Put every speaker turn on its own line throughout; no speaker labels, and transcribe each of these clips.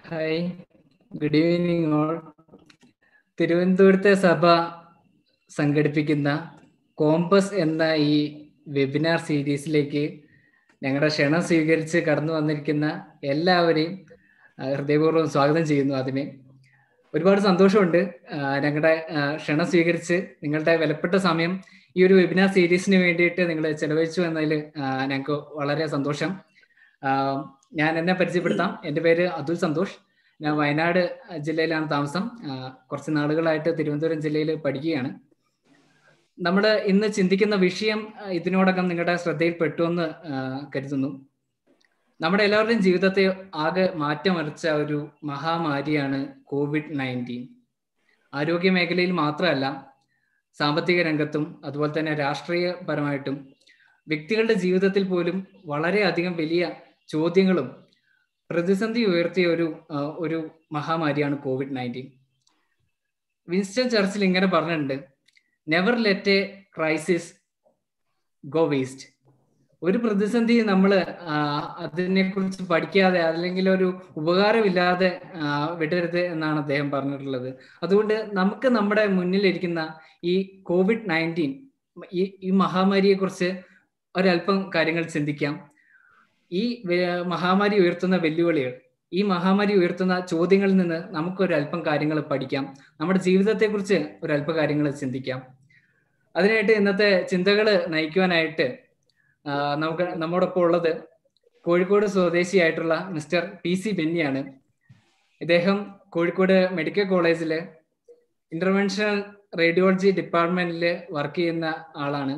Hi good evening all തിരുവനന്തപുരത്തെ സഭ സംഘടിപ്പിക്കുന്ന കോമ്പസ് എന്ന ഈ വെബിനാർ സീരീസിലേക്ക് ഞങ്ങളുടെ ക്ഷണം സ്വീകരിച്ച് കടന്നു വന്നിരിക്കുന്ന എല്ലാവരെയും ആ, ഹൃദയപൂർവ്വം സ്വാഗതം ചെയ്യുന്നു അതിനെ ഒരുപാട് സന്തോഷമുണ്ട് ആ, ഞങ്ങളുടെ ആ, ക്ഷണം സ്വീകരിച്ച് നിങ്ങളുടെ വിലപ്പെട്ട സമയം ഈ ഒരു വെബിനാർ സീരീസിന് വേണ്ടിയിട്ട് നിങ്ങൾ ചെലവഴിച്ചു എന്നതിൽ ഞങ്ങൾക്ക് വളരെ സന്തോഷം ആ, ഞാൻ എന്നെ പരിചയപ്പെടുത്താം എൻ്റെ പേര് അതുൽ സന്തോഷ് ഞാൻ വയനാട് ജില്ലയിലാണ് താമസം ആ, കുറച്ച് നാളുകളായിട്ട് തിരുവനന്തപുരം ജില്ലയിൽ പഠിക്കുകയാണ് നമ്മൾ ഇന്ന് ചിന്തിക്കുന്ന വിഷയം ആ, ഇതിനോടകം നിങ്ങളുടെ ശ്രദ്ധയിൽപ്പെട്ടു എന്ന് ആ, കരുതുന്നു നമ്മുടെ എല്ലാവരുടെയും ജീവിതത്തെ ആകെ മാറ്റിമറിച്ച ഒരു മഹാമാരിയാണ് കോവിഡ് നയൻറ്റീൻ ആരോഗ്യ മേഖലയിൽ മാത്രമല്ല സാമ്പത്തിക രംഗത്തും അതുപോലെ തന്നെ രാഷ്ട്രീയപരമായിട്ടും വ്യക്തികളുടെ ജീവിതത്തിൽ പോലും വളരെയധികം വലിയ ചോദ്യങ്ങളും പ്രതിസന്ധി ഉയർത്തിയ ഒരു ആ, ഒരു മഹാമാരിയാണ് കോവിഡ് നയൻറ്റീൻ വിൻസ്റ്റൺ ചർച്ചിൽ ഇങ്ങനെ പറഞ്ഞിട്ടുണ്ട് never let a crisis go waste ഒരു പ്രതിസന്ധി നമ്മൾ അതിനെ കുറിച്ച് പഠിക്കാതെ അല്ലെങ്കിൽ ഒരു ഉപകാരമില്ലാതെ ആ, വിടരുത് എന്നാണ് അദ്ദേഹം പറഞ്ഞിട്ടുള്ളത് അതുകൊണ്ട് നമുക്ക് നമ്മുടെ മുന്നിലിരിക്കുന്ന ഈ കോവിഡ് നയൻറ്റീൻ ഈ ഈ മഹാമാരിയെ കുറിച്ച് ഒരല്പം കാര്യങ്ങൾ ചിന്തിക്കാം ഈ വെ- മഹാമാരി ഉയർത്തുന്ന വെല്ലുവിളികൾ ഈ മഹാമാരി ഉയർത്തുന്ന ചോദ്യങ്ങളിൽ നിന്ന് നമുക്ക് ഒരല്പം കാര്യങ്ങൾ പഠിക്കാം നമ്മുടെ ജീവിതത്തെക്കുറിച്ച് ഒരല്പം കാര്യങ്ങൾ ചിന്തിക്കാം അതിനായിട്ട് ഇന്നത്തെ ചിന്തകൾ നയിക്കുവാനായിട്ട് ആ, നമുക്ക് നമ്മോടൊപ്പം ഉള്ളത് കോഴിക്കോട് സ്വദേശിയായിട്ടുള്ള മിസ്റ്റർ പി സി ബെന്നിയാണ് ഇദ്ദേഹം കോഴിക്കോട് മെഡിക്കൽ കോളേജില് ഇന്റർവെൻഷണൽ റേഡിയോളജി ഡിപ്പാർട്ട്മെന്റിൽ വർക്ക് ചെയ്യുന്ന ആളാണ്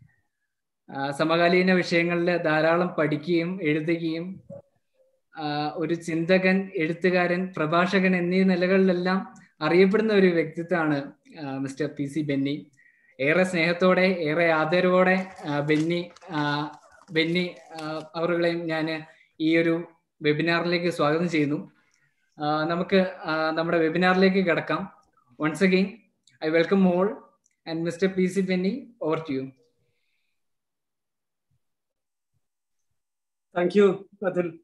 ആ, സമകാലീന വിഷയങ്ങളിൽ ധാരാളം പഠിക്കുകയും എഴുതുകയും ആ, ഒരു ചിന്തകൻ എഴുത്തുകാരൻ പ്രഭാഷകൻ എന്നീ നിലകളിലെല്ലാം അറിയപ്പെടുന്ന ഒരു വ്യക്തിത്വമാണ് ആ, മിസ്റ്റർ പി സി ബെന്നി ഏറെ സ്നേഹത്തോടെ ഏറെ ആദരവോടെ ആ, ബെന്നി ആ, ബെന്നി ആ, അവരുകളെയും ഞാൻ ഈ ഒരു വെബിനാറിലേക്ക് സ്വാഗതം ചെയ്യുന്നു ആ, നമുക്ക് ആ, നമ്മുടെ വെബിനാറിലേക്ക് കിടക്കാം once again I welcome all and mister P C Benny over to you
Thank you, Adil.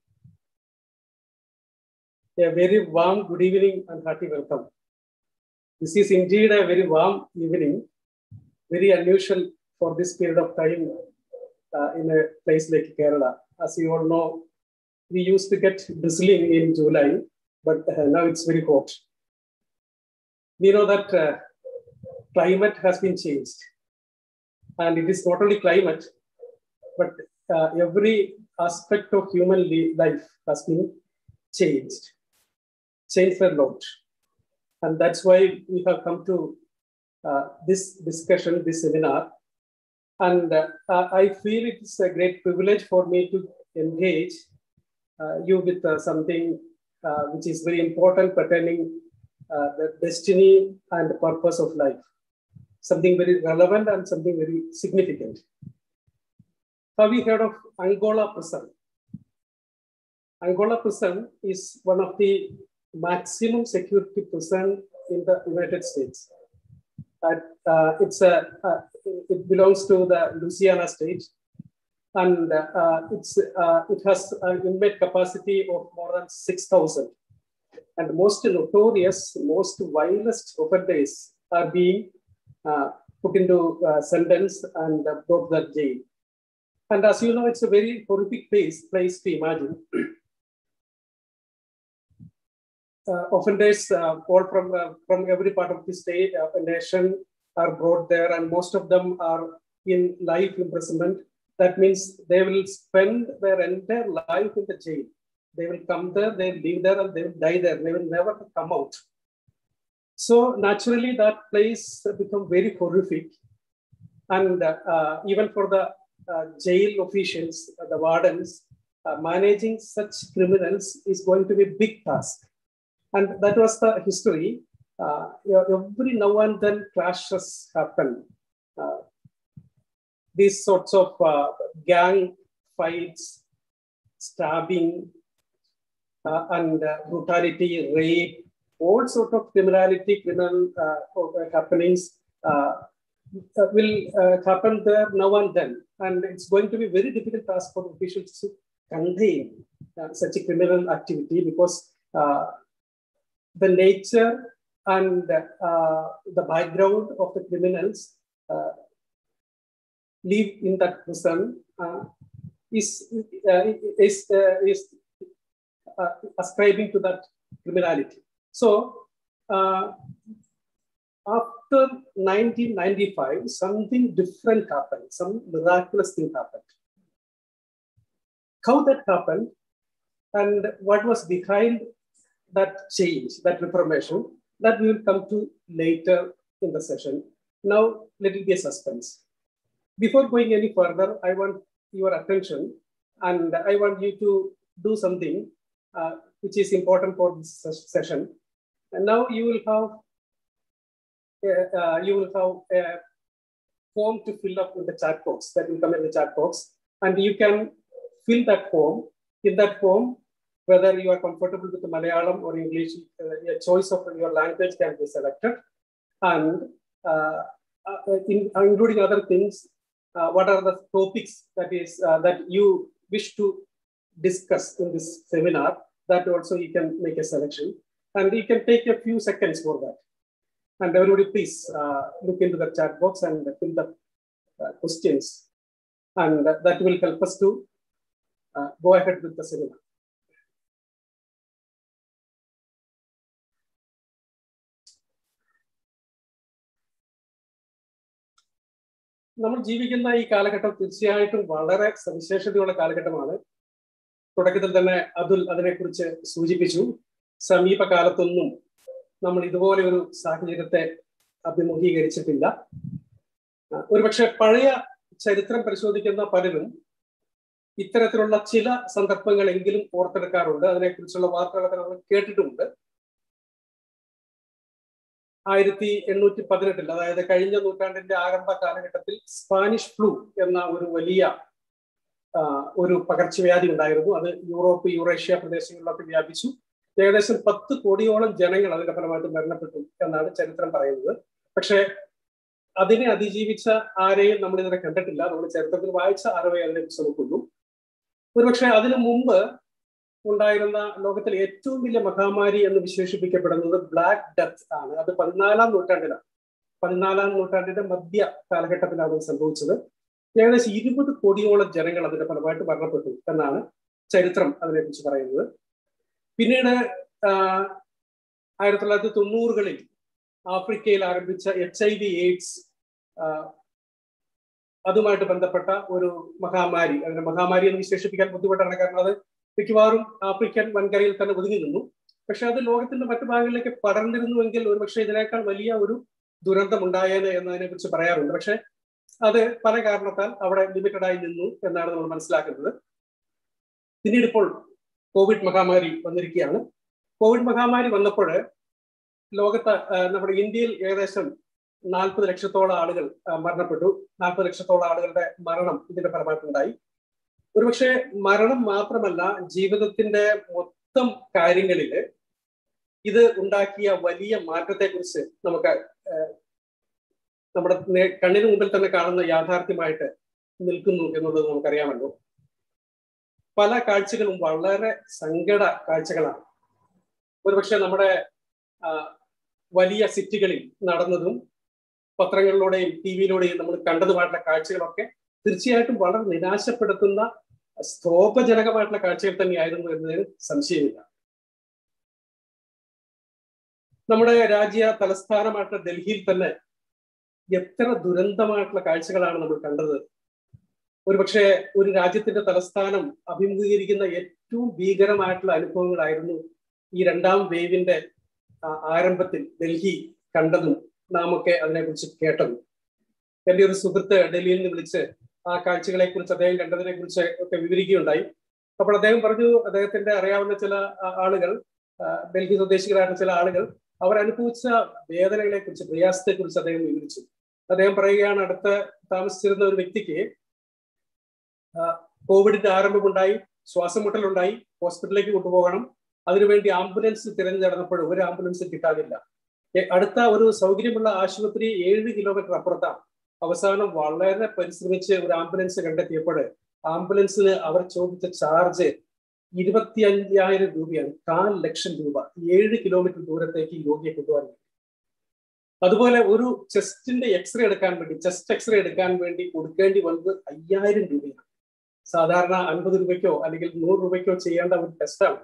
A very warm good evening and hearty welcome. This is indeed a very warm evening, very unusual for this period of time uh, in a place like Kerala. As you all know, we used to get drizzling in July, but uh, now it's very hot. We know that uh, climate has been changed. And it is not only climate, but uh, every aspect of human li- life has been changed, changed a lot. And that's why we have come to uh, this discussion, this seminar. And uh, I feel it is a great privilege for me to engage uh, you with uh, something uh, which is very important pertaining uh, the destiny and purpose of life. Something very relevant and something very significant. Have you heard of Angola prison? Angola prison is one of the maximum security prison in the United States. Uh, uh, it's a, uh, it belongs to the Louisiana state, and uh, it's, uh, it has an inmate capacity of more than 6,000. And most notorious, most vilest offenders are being uh, put into uh, sentence and uh, brought to the jail. And as you know, it's a very horrific place, place to imagine. uh, offenders, uh, all from, uh, from every part of the state, uh, nation are brought there, and most of them are in life imprisonment. That means they will spend their entire life in the jail. They will come there, they will live there, and they will die there. They will never come out. So naturally, that place become very horrific. And uh, even for the uh, jail officials, uh, the wardens, uh, managing such criminals is going to be a big task. And that was the history. Uh, every now and then clashes happen. Uh, these sorts of uh, gang fights, stabbing, uh, and uh, brutality, rape, all sort of criminality, criminal uh, happenings uh, will uh, happen there now and then. And it's going to be very difficult task for officials to contain uh, such a criminal activity because uh, the nature and uh, the background of the criminals uh, live in that prison uh, is uh, is uh, is uh, ascribing to that criminality. So uh, after 1995, something different happened. Some miraculous thing happened. How that happened and what was behind that change, that reformation, that we will come to later in the session. Now, let it be a suspense. Before going any further, I want your attention and I want you to do something uh, which is important for this ses- session. And now you will have uh, uh, you will have a form to fill up in the chat box that will come in the chat box, and you can fill that form. In that form, whether you are comfortable with the Malayalam or English, uh, a choice of your language can be selected, and uh, uh, in, including other things, uh, what are the topics that is uh, that you wish to discuss in this seminar? That also you can make a selection, and you can take a few seconds for that. And everybody, please uh, look into the chat box and fill the uh, questions, and that will help us to uh, go ahead with the seminar. നമ്മൾ ജീവിക്കുന്ന ഈ കാലഘട്ടം തീർച്ചയായിട്ടും വളരെ സവിശേഷതയുള്ള കാലഘട്ടമാണ് തുടക്കത്തിൽ തന്നെ അതുൽ അതിനെക്കുറിച്ച് സൂചിപ്പിച്ചു സമീപകാലത്തൊന്നും നമ്മൾ ഇതുപോലെ ഒരു സാഹചര്യത്തെ അഭിമുഖീകരിച്ചിട്ടില്ല ഒരുപക്ഷെ പഴയ ചരിത്രം പരിശോധിക്കുന്ന പലരും ഇത്തരത്തിലുള്ള ചില സന്ദർഭങ്ങളെങ്കിലും ഓർത്തെടുക്കാറുണ്ട് അതിനെക്കുറിച്ചുള്ള വാർത്തകളൊക്കെ നമ്മൾ കേട്ടിട്ടുമുണ്ട് ആയിരത്തി എണ്ണൂറ്റി പതിനെട്ടിൽ അതായത് കഴിഞ്ഞ നൂറ്റാണ്ടിന്റെ ആരംഭ കാലഘട്ടത്തിൽ സ്പാനിഷ് ഫ്ലൂ എന്ന ഒരു വലിയ ഒരു പകർച്ചവ്യാധി ഉണ്ടായിരുന്നു അത് യൂറോപ്പ് യൂറേഷ്യ പ്രദേശങ്ങളിലൊക്കെ വ്യാപിച്ചു ഏകദേശം പത്ത് കോടിയോളം ജനങ്ങൾ അതിന്റെ ഫലമായിട്ട് മരണപ്പെട്ടു എന്നാണ് ചരിത്രം പറയുന്നത് പക്ഷേ അതിനെ അതിജീവിച്ച ആരെയും നമ്മൾ ഇതിനെ കണ്ടിട്ടില്ല നമ്മൾ ചരിത്രത്തിൽ വായിച്ച അറിവേ അതിനെക്കുറിച്ച് നോക്കുന്നു ഒരുപക്ഷെ അതിനു മുമ്പ് ഉണ്ടായിരുന്ന ലോകത്തിലെ ഏറ്റവും വലിയ മഹാമാരി എന്ന് വിശേഷിപ്പിക്കപ്പെടുന്നത് ബ്ലാക്ക് ഡെത്ത് ആണ് അത് പതിനാലാം നൂറ്റാണ്ടിലാണ് പതിനാലാം നൂറ്റാണ്ടിന്റെ മധ്യ കാലഘട്ടത്തിലാണ് സംഭവിച്ചത് ഏകദേശം ഇരുപത് കോടിയോളം ജനങ്ങൾ അതിന്റെ ഫലമായിട്ട് മരണപ്പെട്ടു എന്നാണ് ചരിത്രം അതിനെക്കുറിച്ച് പറയുന്നത് പിന്നീട് ആയിരത്തി തൊള്ളായിരത്തി തൊണ്ണൂറുകളിൽ ആഫ്രിക്കയിൽ ആരംഭിച്ച എച്ച് ഐ വി എയ്ഡ്സ് അതുമായിട്ട് ബന്ധപ്പെട്ട ഒരു മഹാമാരി അതിനെ മഹാമാരി എന്ന് വിശേഷിപ്പിക്കാൻ ബുദ്ധിമുട്ടാണ് കാരണം അത് മിക്കവാറും ആഫ്രിക്കൻ വൻകരയിൽ തന്നെ ഒതുങ്ങി നിന്നു പക്ഷെ അത് ലോകത്തിന്റെ മറ്റു ഭാഗങ്ങളിലേക്ക് പടർന്നിരുന്നുവെങ്കിൽ ഒരുപക്ഷെ ഇതിനേക്കാൾ വലിയ ഒരു ദുരന്തം ഉണ്ടായേനെ എന്നതിനെ കുറിച്ച് പറയാറുണ്ട് പക്ഷെ അത് പല കാരണത്താൽ അവിടെ ലിമിറ്റഡ് ആയി നിന്നു എന്നാണ് നമ്മൾ മനസ്സിലാക്കുന്നത് പിന്നീട് ഇപ്പോൾ കോവിഡ് മഹാമാരി വന്നിരിക്കുകയാണ് കോവിഡ് മഹാമാരി വന്നപ്പോൾ ലോകത്ത് നമ്മുടെ ഇന്ത്യയിൽ ഏകദേശം നാൽപ്പത് ലക്ഷത്തോളം ആളുകൾ മരണപ്പെട്ടു നാൽപ്പത് ലക്ഷത്തോളം ആളുകളുടെ മരണം ഇതിന്റെ ഫലമായിട്ടുണ്ടായി ഒരുപക്ഷെ മരണം മാത്രമല്ല ജീവിതത്തിന്റെ മൊത്തം കാര്യങ്ങളിൽ ഇത് ഉണ്ടാക്കിയ വലിയ മാറ്റത്തെക്കുറിച്ച് നമുക്ക് നമ്മുടെ കണ്ണിന് മുമ്പിൽ തന്നെ കാണുന്ന യാഥാർത്ഥ്യമായിട്ട് നിൽക്കുന്നു എന്നുള്ളത് നമുക്കറിയാമല്ലോ പല കാഴ്ചകളും വളരെ സങ്കട കാഴ്ചകളാണ് ഒരുപക്ഷെ നമ്മുടെ വലിയ സിറ്റികളിൽ നടന്നതും പത്രങ്ങളിലൂടെയും ടി വിയിലൂടെയും നമ്മൾ കണ്ടതുമായിട്ടുള്ള കാഴ്ചകളൊക്കെ തീർച്ചയായിട്ടും വളരെ നിരാശപ്പെടുത്തുന്ന സ്തോപജനകമായിട്ടുള്ള കാഴ്ചകൾ തന്നെയായിരുന്നു എന്നതിന് സംശയമില്ല നമ്മുടെ രാജ്യ തലസ്ഥാനമായിട്ടുള്ള ഡൽഹിയിൽ തന്നെ എത്ര ദുരന്തമായിട്ടുള്ള കാഴ്ചകളാണ് നമ്മൾ കണ്ടത് ഒരുപക്ഷെ ഒരു രാജ്യത്തിന്റെ തലസ്ഥാനം അഭിമുഖീകരിക്കുന്ന ഏറ്റവും ഭീകരമായിട്ടുള്ള അനുഭവങ്ങളായിരുന്നു ഈ രണ്ടാം വേവിന്റെ ആരംഭത്തിൽ ഡൽഹി കണ്ടതും നാം ഒക്കെ അതിനെക്കുറിച്ച് കേട്ടതും എൻ്റെ ഒരു സുഹൃത്ത് ഡൽഹിയിൽ നിന്ന് വിളിച്ച് ആ കാഴ്ചകളെ കുറിച്ച് അദ്ദേഹം കണ്ടതിനെ കുറിച്ച് ഒക്കെ വിവരിക്കുകയുണ്ടായി അപ്പോൾ അദ്ദേഹം പറഞ്ഞു അദ്ദേഹത്തിന്റെ അറിയാവുന്ന ചില ആളുകൾ ഡൽഹി സ്വദേശികളായിട്ടുള്ള ചില ആളുകൾ അവർ അനുഭവിച്ച വേദനകളെ കുറിച്ച് പ്രയാസത്തെ കുറിച്ച് അദ്ദേഹം വിവരിച്ചു അദ്ദേഹം പറയുകയാണ് അടുത്ത് താമസിച്ചിരുന്ന ഒരു വ്യക്തിക്ക് കോവിഡിന്റെ ആരംഭമുണ്ടായി ശ്വാസം മുട്ടലുണ്ടായി ഹോസ്പിറ്റലിലേക്ക് കൊണ്ടുപോകണം അതിനുവേണ്ടി ആംബുലൻസ് തിരഞ്ഞു നടന്നപ്പോൾ ഒരു ആംബുലൻസ് കിട്ടാനില്ല അടുത്ത ഒരു സൗകര്യമുള്ള ആശുപത്രി ഏഴ് കിലോമീറ്റർ അപ്പുറത്താണ് അവസാനം വളരെ പരിശ്രമിച്ച് ഒരു ആംബുലൻസ് കണ്ടെത്തിയപ്പോൾ ആംബുലൻസിന് അവർ ചോദിച്ച ചാർജ് ഇരുപത്തി അഞ്ചായിരം രൂപയാണ് കാൽ ലക്ഷം രൂപ ഏഴ് കിലോമീറ്റർ ദൂരത്തേക്ക് ഈ രോഗിയെ കൊണ്ടുപോകാൻ വേണ്ടി അതുപോലെ ഒരു ചെസ്റ്റിന്റെ എക്സ്റേ എടുക്കാൻ വേണ്ടി ചെസ്റ്റ് എക്സ്റേ എടുക്കാൻ വേണ്ടി കൊടുക്കേണ്ടി വന്നത് അയ്യായിരം രൂപയാണ് സാധാരണ അൻപത് രൂപയ്ക്കോ അല്ലെങ്കിൽ നൂറ് രൂപയ്ക്കോ ചെയ്യേണ്ട ഒരു ടെസ്റ്റാണ്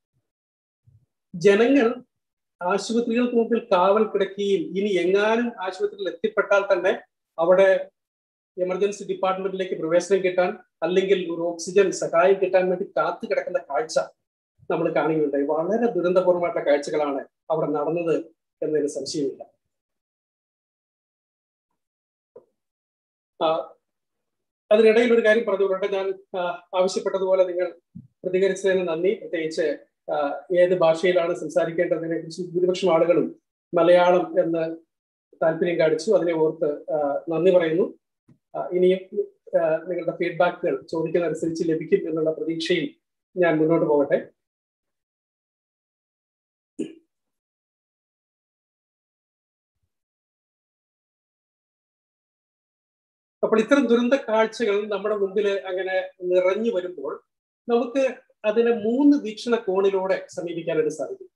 ജനങ്ങൾ ആശുപത്രികൾക്ക് മുമ്പിൽ കാവൽ കിടക്കുകയും ഇനി എങ്ങാനും ആശുപത്രിയിൽ എത്തിപ്പെട്ടാൽ തന്നെ അവിടെ എമർജൻസി ഡിപ്പാർട്ട്മെന്റിലേക്ക് പ്രവേശനം കിട്ടാൻ അല്ലെങ്കിൽ ഒരു ഓക്സിജൻ സഹായം കിട്ടാൻ വേണ്ടി കാത്തു കിടക്കുന്ന കാഴ്ച നമ്മൾ കാണുകയുണ്ടായി വളരെ ദുരന്തപൂർവമായിട്ടുള്ള കാഴ്ചകളാണ് അവിടെ നടന്നത് എന്നതിന് സംശയമില്ല അതിനിടയിൽ ഒരു കാര്യം പറഞ്ഞുകൊള്ളട്ടെ ഞാൻ ആവശ്യപ്പെട്ടതുപോലെ നിങ്ങൾ പ്രതികരിച്ചതിന് നന്ദി പ്രത്യേകിച്ച് ഏത് ഭാഷയിലാണ് സംസാരിക്കേണ്ടതിനെ കുറിച്ച് ഭൂരിപക്ഷം ആളുകളും മലയാളം എന്ന് താല്പര്യം കാണിച്ചു അതിനെ ഓർത്ത് നന്ദി പറയുന്നു ഇനിയും നിങ്ങളുടെ ഫീഡ്ബാക്കുകൾ ചോദിക്കുന്നതനുസരിച്ച് ലഭിക്കും എന്നുള്ള പ്രതീക്ഷയിൽ ഞാൻ മുന്നോട്ട് പോകട്ടെ അപ്പോൾ ഇത്തരം ദുരന്ത കാഴ്ചകൾ നമ്മുടെ മുമ്പിൽ അങ്ങനെ നിറഞ്ഞു വരുമ്പോൾ നമുക്ക് അതിനെ മൂന്ന് വീക്ഷണ കോണിലൂടെ സമീപിക്കാനായിട്ട് സാധിക്കും